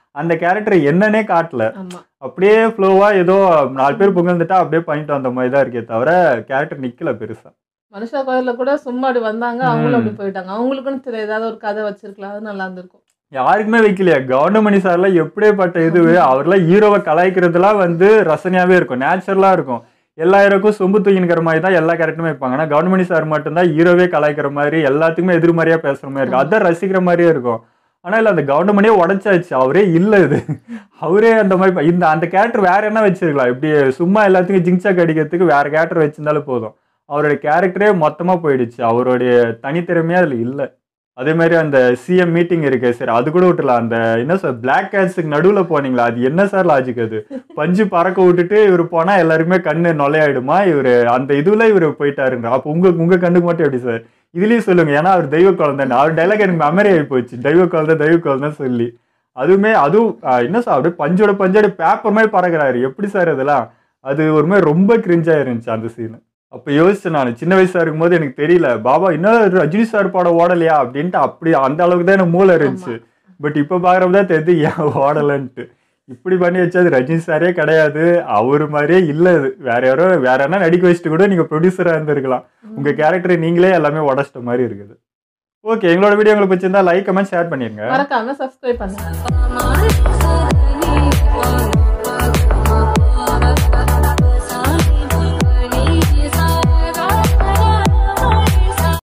அந்த கேரக்டர் என்னன்னே காட்டல ஆமா அப்படியே ஃப்ளோவா ஏதோ நாலு பேர் புகழ்ந்துட்டா அப்படியே பண்ணிட்டு வந்த மாதிரி தான் இருக்கே தவிர கேரக்டர் நிக்கல பெருசா மனுஷா கோயில்ல கூட சும்மா அப்படி வந்தாங்க அவங்களும் ம். அப்படி போயிட்டாங்க அவங்களுக்குன்னு தெரியல ஏதாவது ஒரு கதை வச்சிருக்கலாம் அது நல்லா இருந்திருக்கும் யாருக்குமே வைக்கலையா கவுண்டமணி சார்லாம் எப்படிப்பட்ட இது அவர்லாம் ஹீரோவை கலாய்க்கிறதுலாம் வந்து ரசனையாவே இருக்கும் நேச்சுரலா இருக்கும் எல்லா ஹீரோக்கும் சொம்பு தூக்கினுக்கிற மாதிரி தான் எல்லா கேரக்டருமே வைப்பாங்க ஆனா கவுண்டமணி சார் மட்டும்தான் ஹீரோவே கலாய்க்கிற மாதிரி எல்லாத்துக்குமே எதிர்மறையா பேசுற மாதிரி இருக்கும் அதான் ரசிக்கிற மாதிரியே இருக்கும் ஆனா இல்ல அந்த கவுண்டமணியே உடைச்சாச்சு அவரே இல்ல இது அவரே அந்த மாதிரி ப- இந்த அந்த கேரக்டர் வேற என்ன வச்சிருக்கலாம் இப்படி சும்மா எல்லாத்துக்கும் ஜிங்சாக் அடிக்கிறதுக்கு வேற கேரக்டர் வச்சிருந்தாலும் போதும் அவருடைய கேரக்டரே மொத்தமா போயிடுச்சு அவருடைய தனித்திறமையே அதுல இல்ல அதே மாதிரி அந்த சிஎம் மீட்டிங் இருக்கு சரி அது கூட விட்டுலாம் அந்த என்ன சார் பிளாக் கேட்ஸுக்கு நடுவுல போனீங்களா அது என்ன சார் லாஜிக் அது பஞ்சு பறக்க விட்டுட்டு இவர் போனா எல்லாருமே கண்ணு நொலையாயிடுமா இவர் அந்த இதுல இவர் போயிட்டாருங்க அப்போ உங்க உங்க கண்ணுக்கு மட்டும் எப்படி சார் இதுலயும் சொல்லுங்க ஏன்னா அவர் தெய்வ குழந்தை அவர் டைலாக் எனக்கு மெமரி ஆகி போச்சு தெய்வ குழந்தை தெய்வ குழந்தை சொல்லி அதுவுமே அதுவும் ஆஹ், என்ன சார் அப்படியே பஞ்சோட பஞ்சோட பேப்பர் மாதிரி பறக்குறாரு எப்படி சார் இதெல்லாம் அது ஒரு மாதிரி ரொம்ப கிரிஞ்சா இருந்துச்சு அந்த சீன் அப்ப யோசிச்சேன் நான் சின்ன வயசா இருக்கும்போது எனக்கு தெரியல பாபா இன்னும் ரஜினி சார் படம் ஓடலையா அப்படின்ட்டு அப்படி அந்த அளவுக்கு தான் எனக்கு மூளை இருந்துச்சு பட் இப்ப பாக்குறப்ப தான் தெரியுது ஏன் ஓடலன்ட்டு இப்படி பண்ணி வச்சது ரஜினி சாரே கிடையாது அவரு மாதிரியே இல்ல இது வேற யாரோ வேற என்ன நடிக்க வச்சுட்டு கூட நீங்க ப்ரொடியூசரா இருந்திருக்கலாம் உங்க கேரக்டரை நீங்களே எல்லாமே உடச்சிட்ட மாதிரி இருக்குது ஓகே எங்களோட வீடியோ உங்களுக்கு பிடிச்சிருந்தா லைக் கமெண்ட் ஷேர் பண்ணிருங்க மறக்காம சப்ஸ்கிரைப் பண்ணுங்க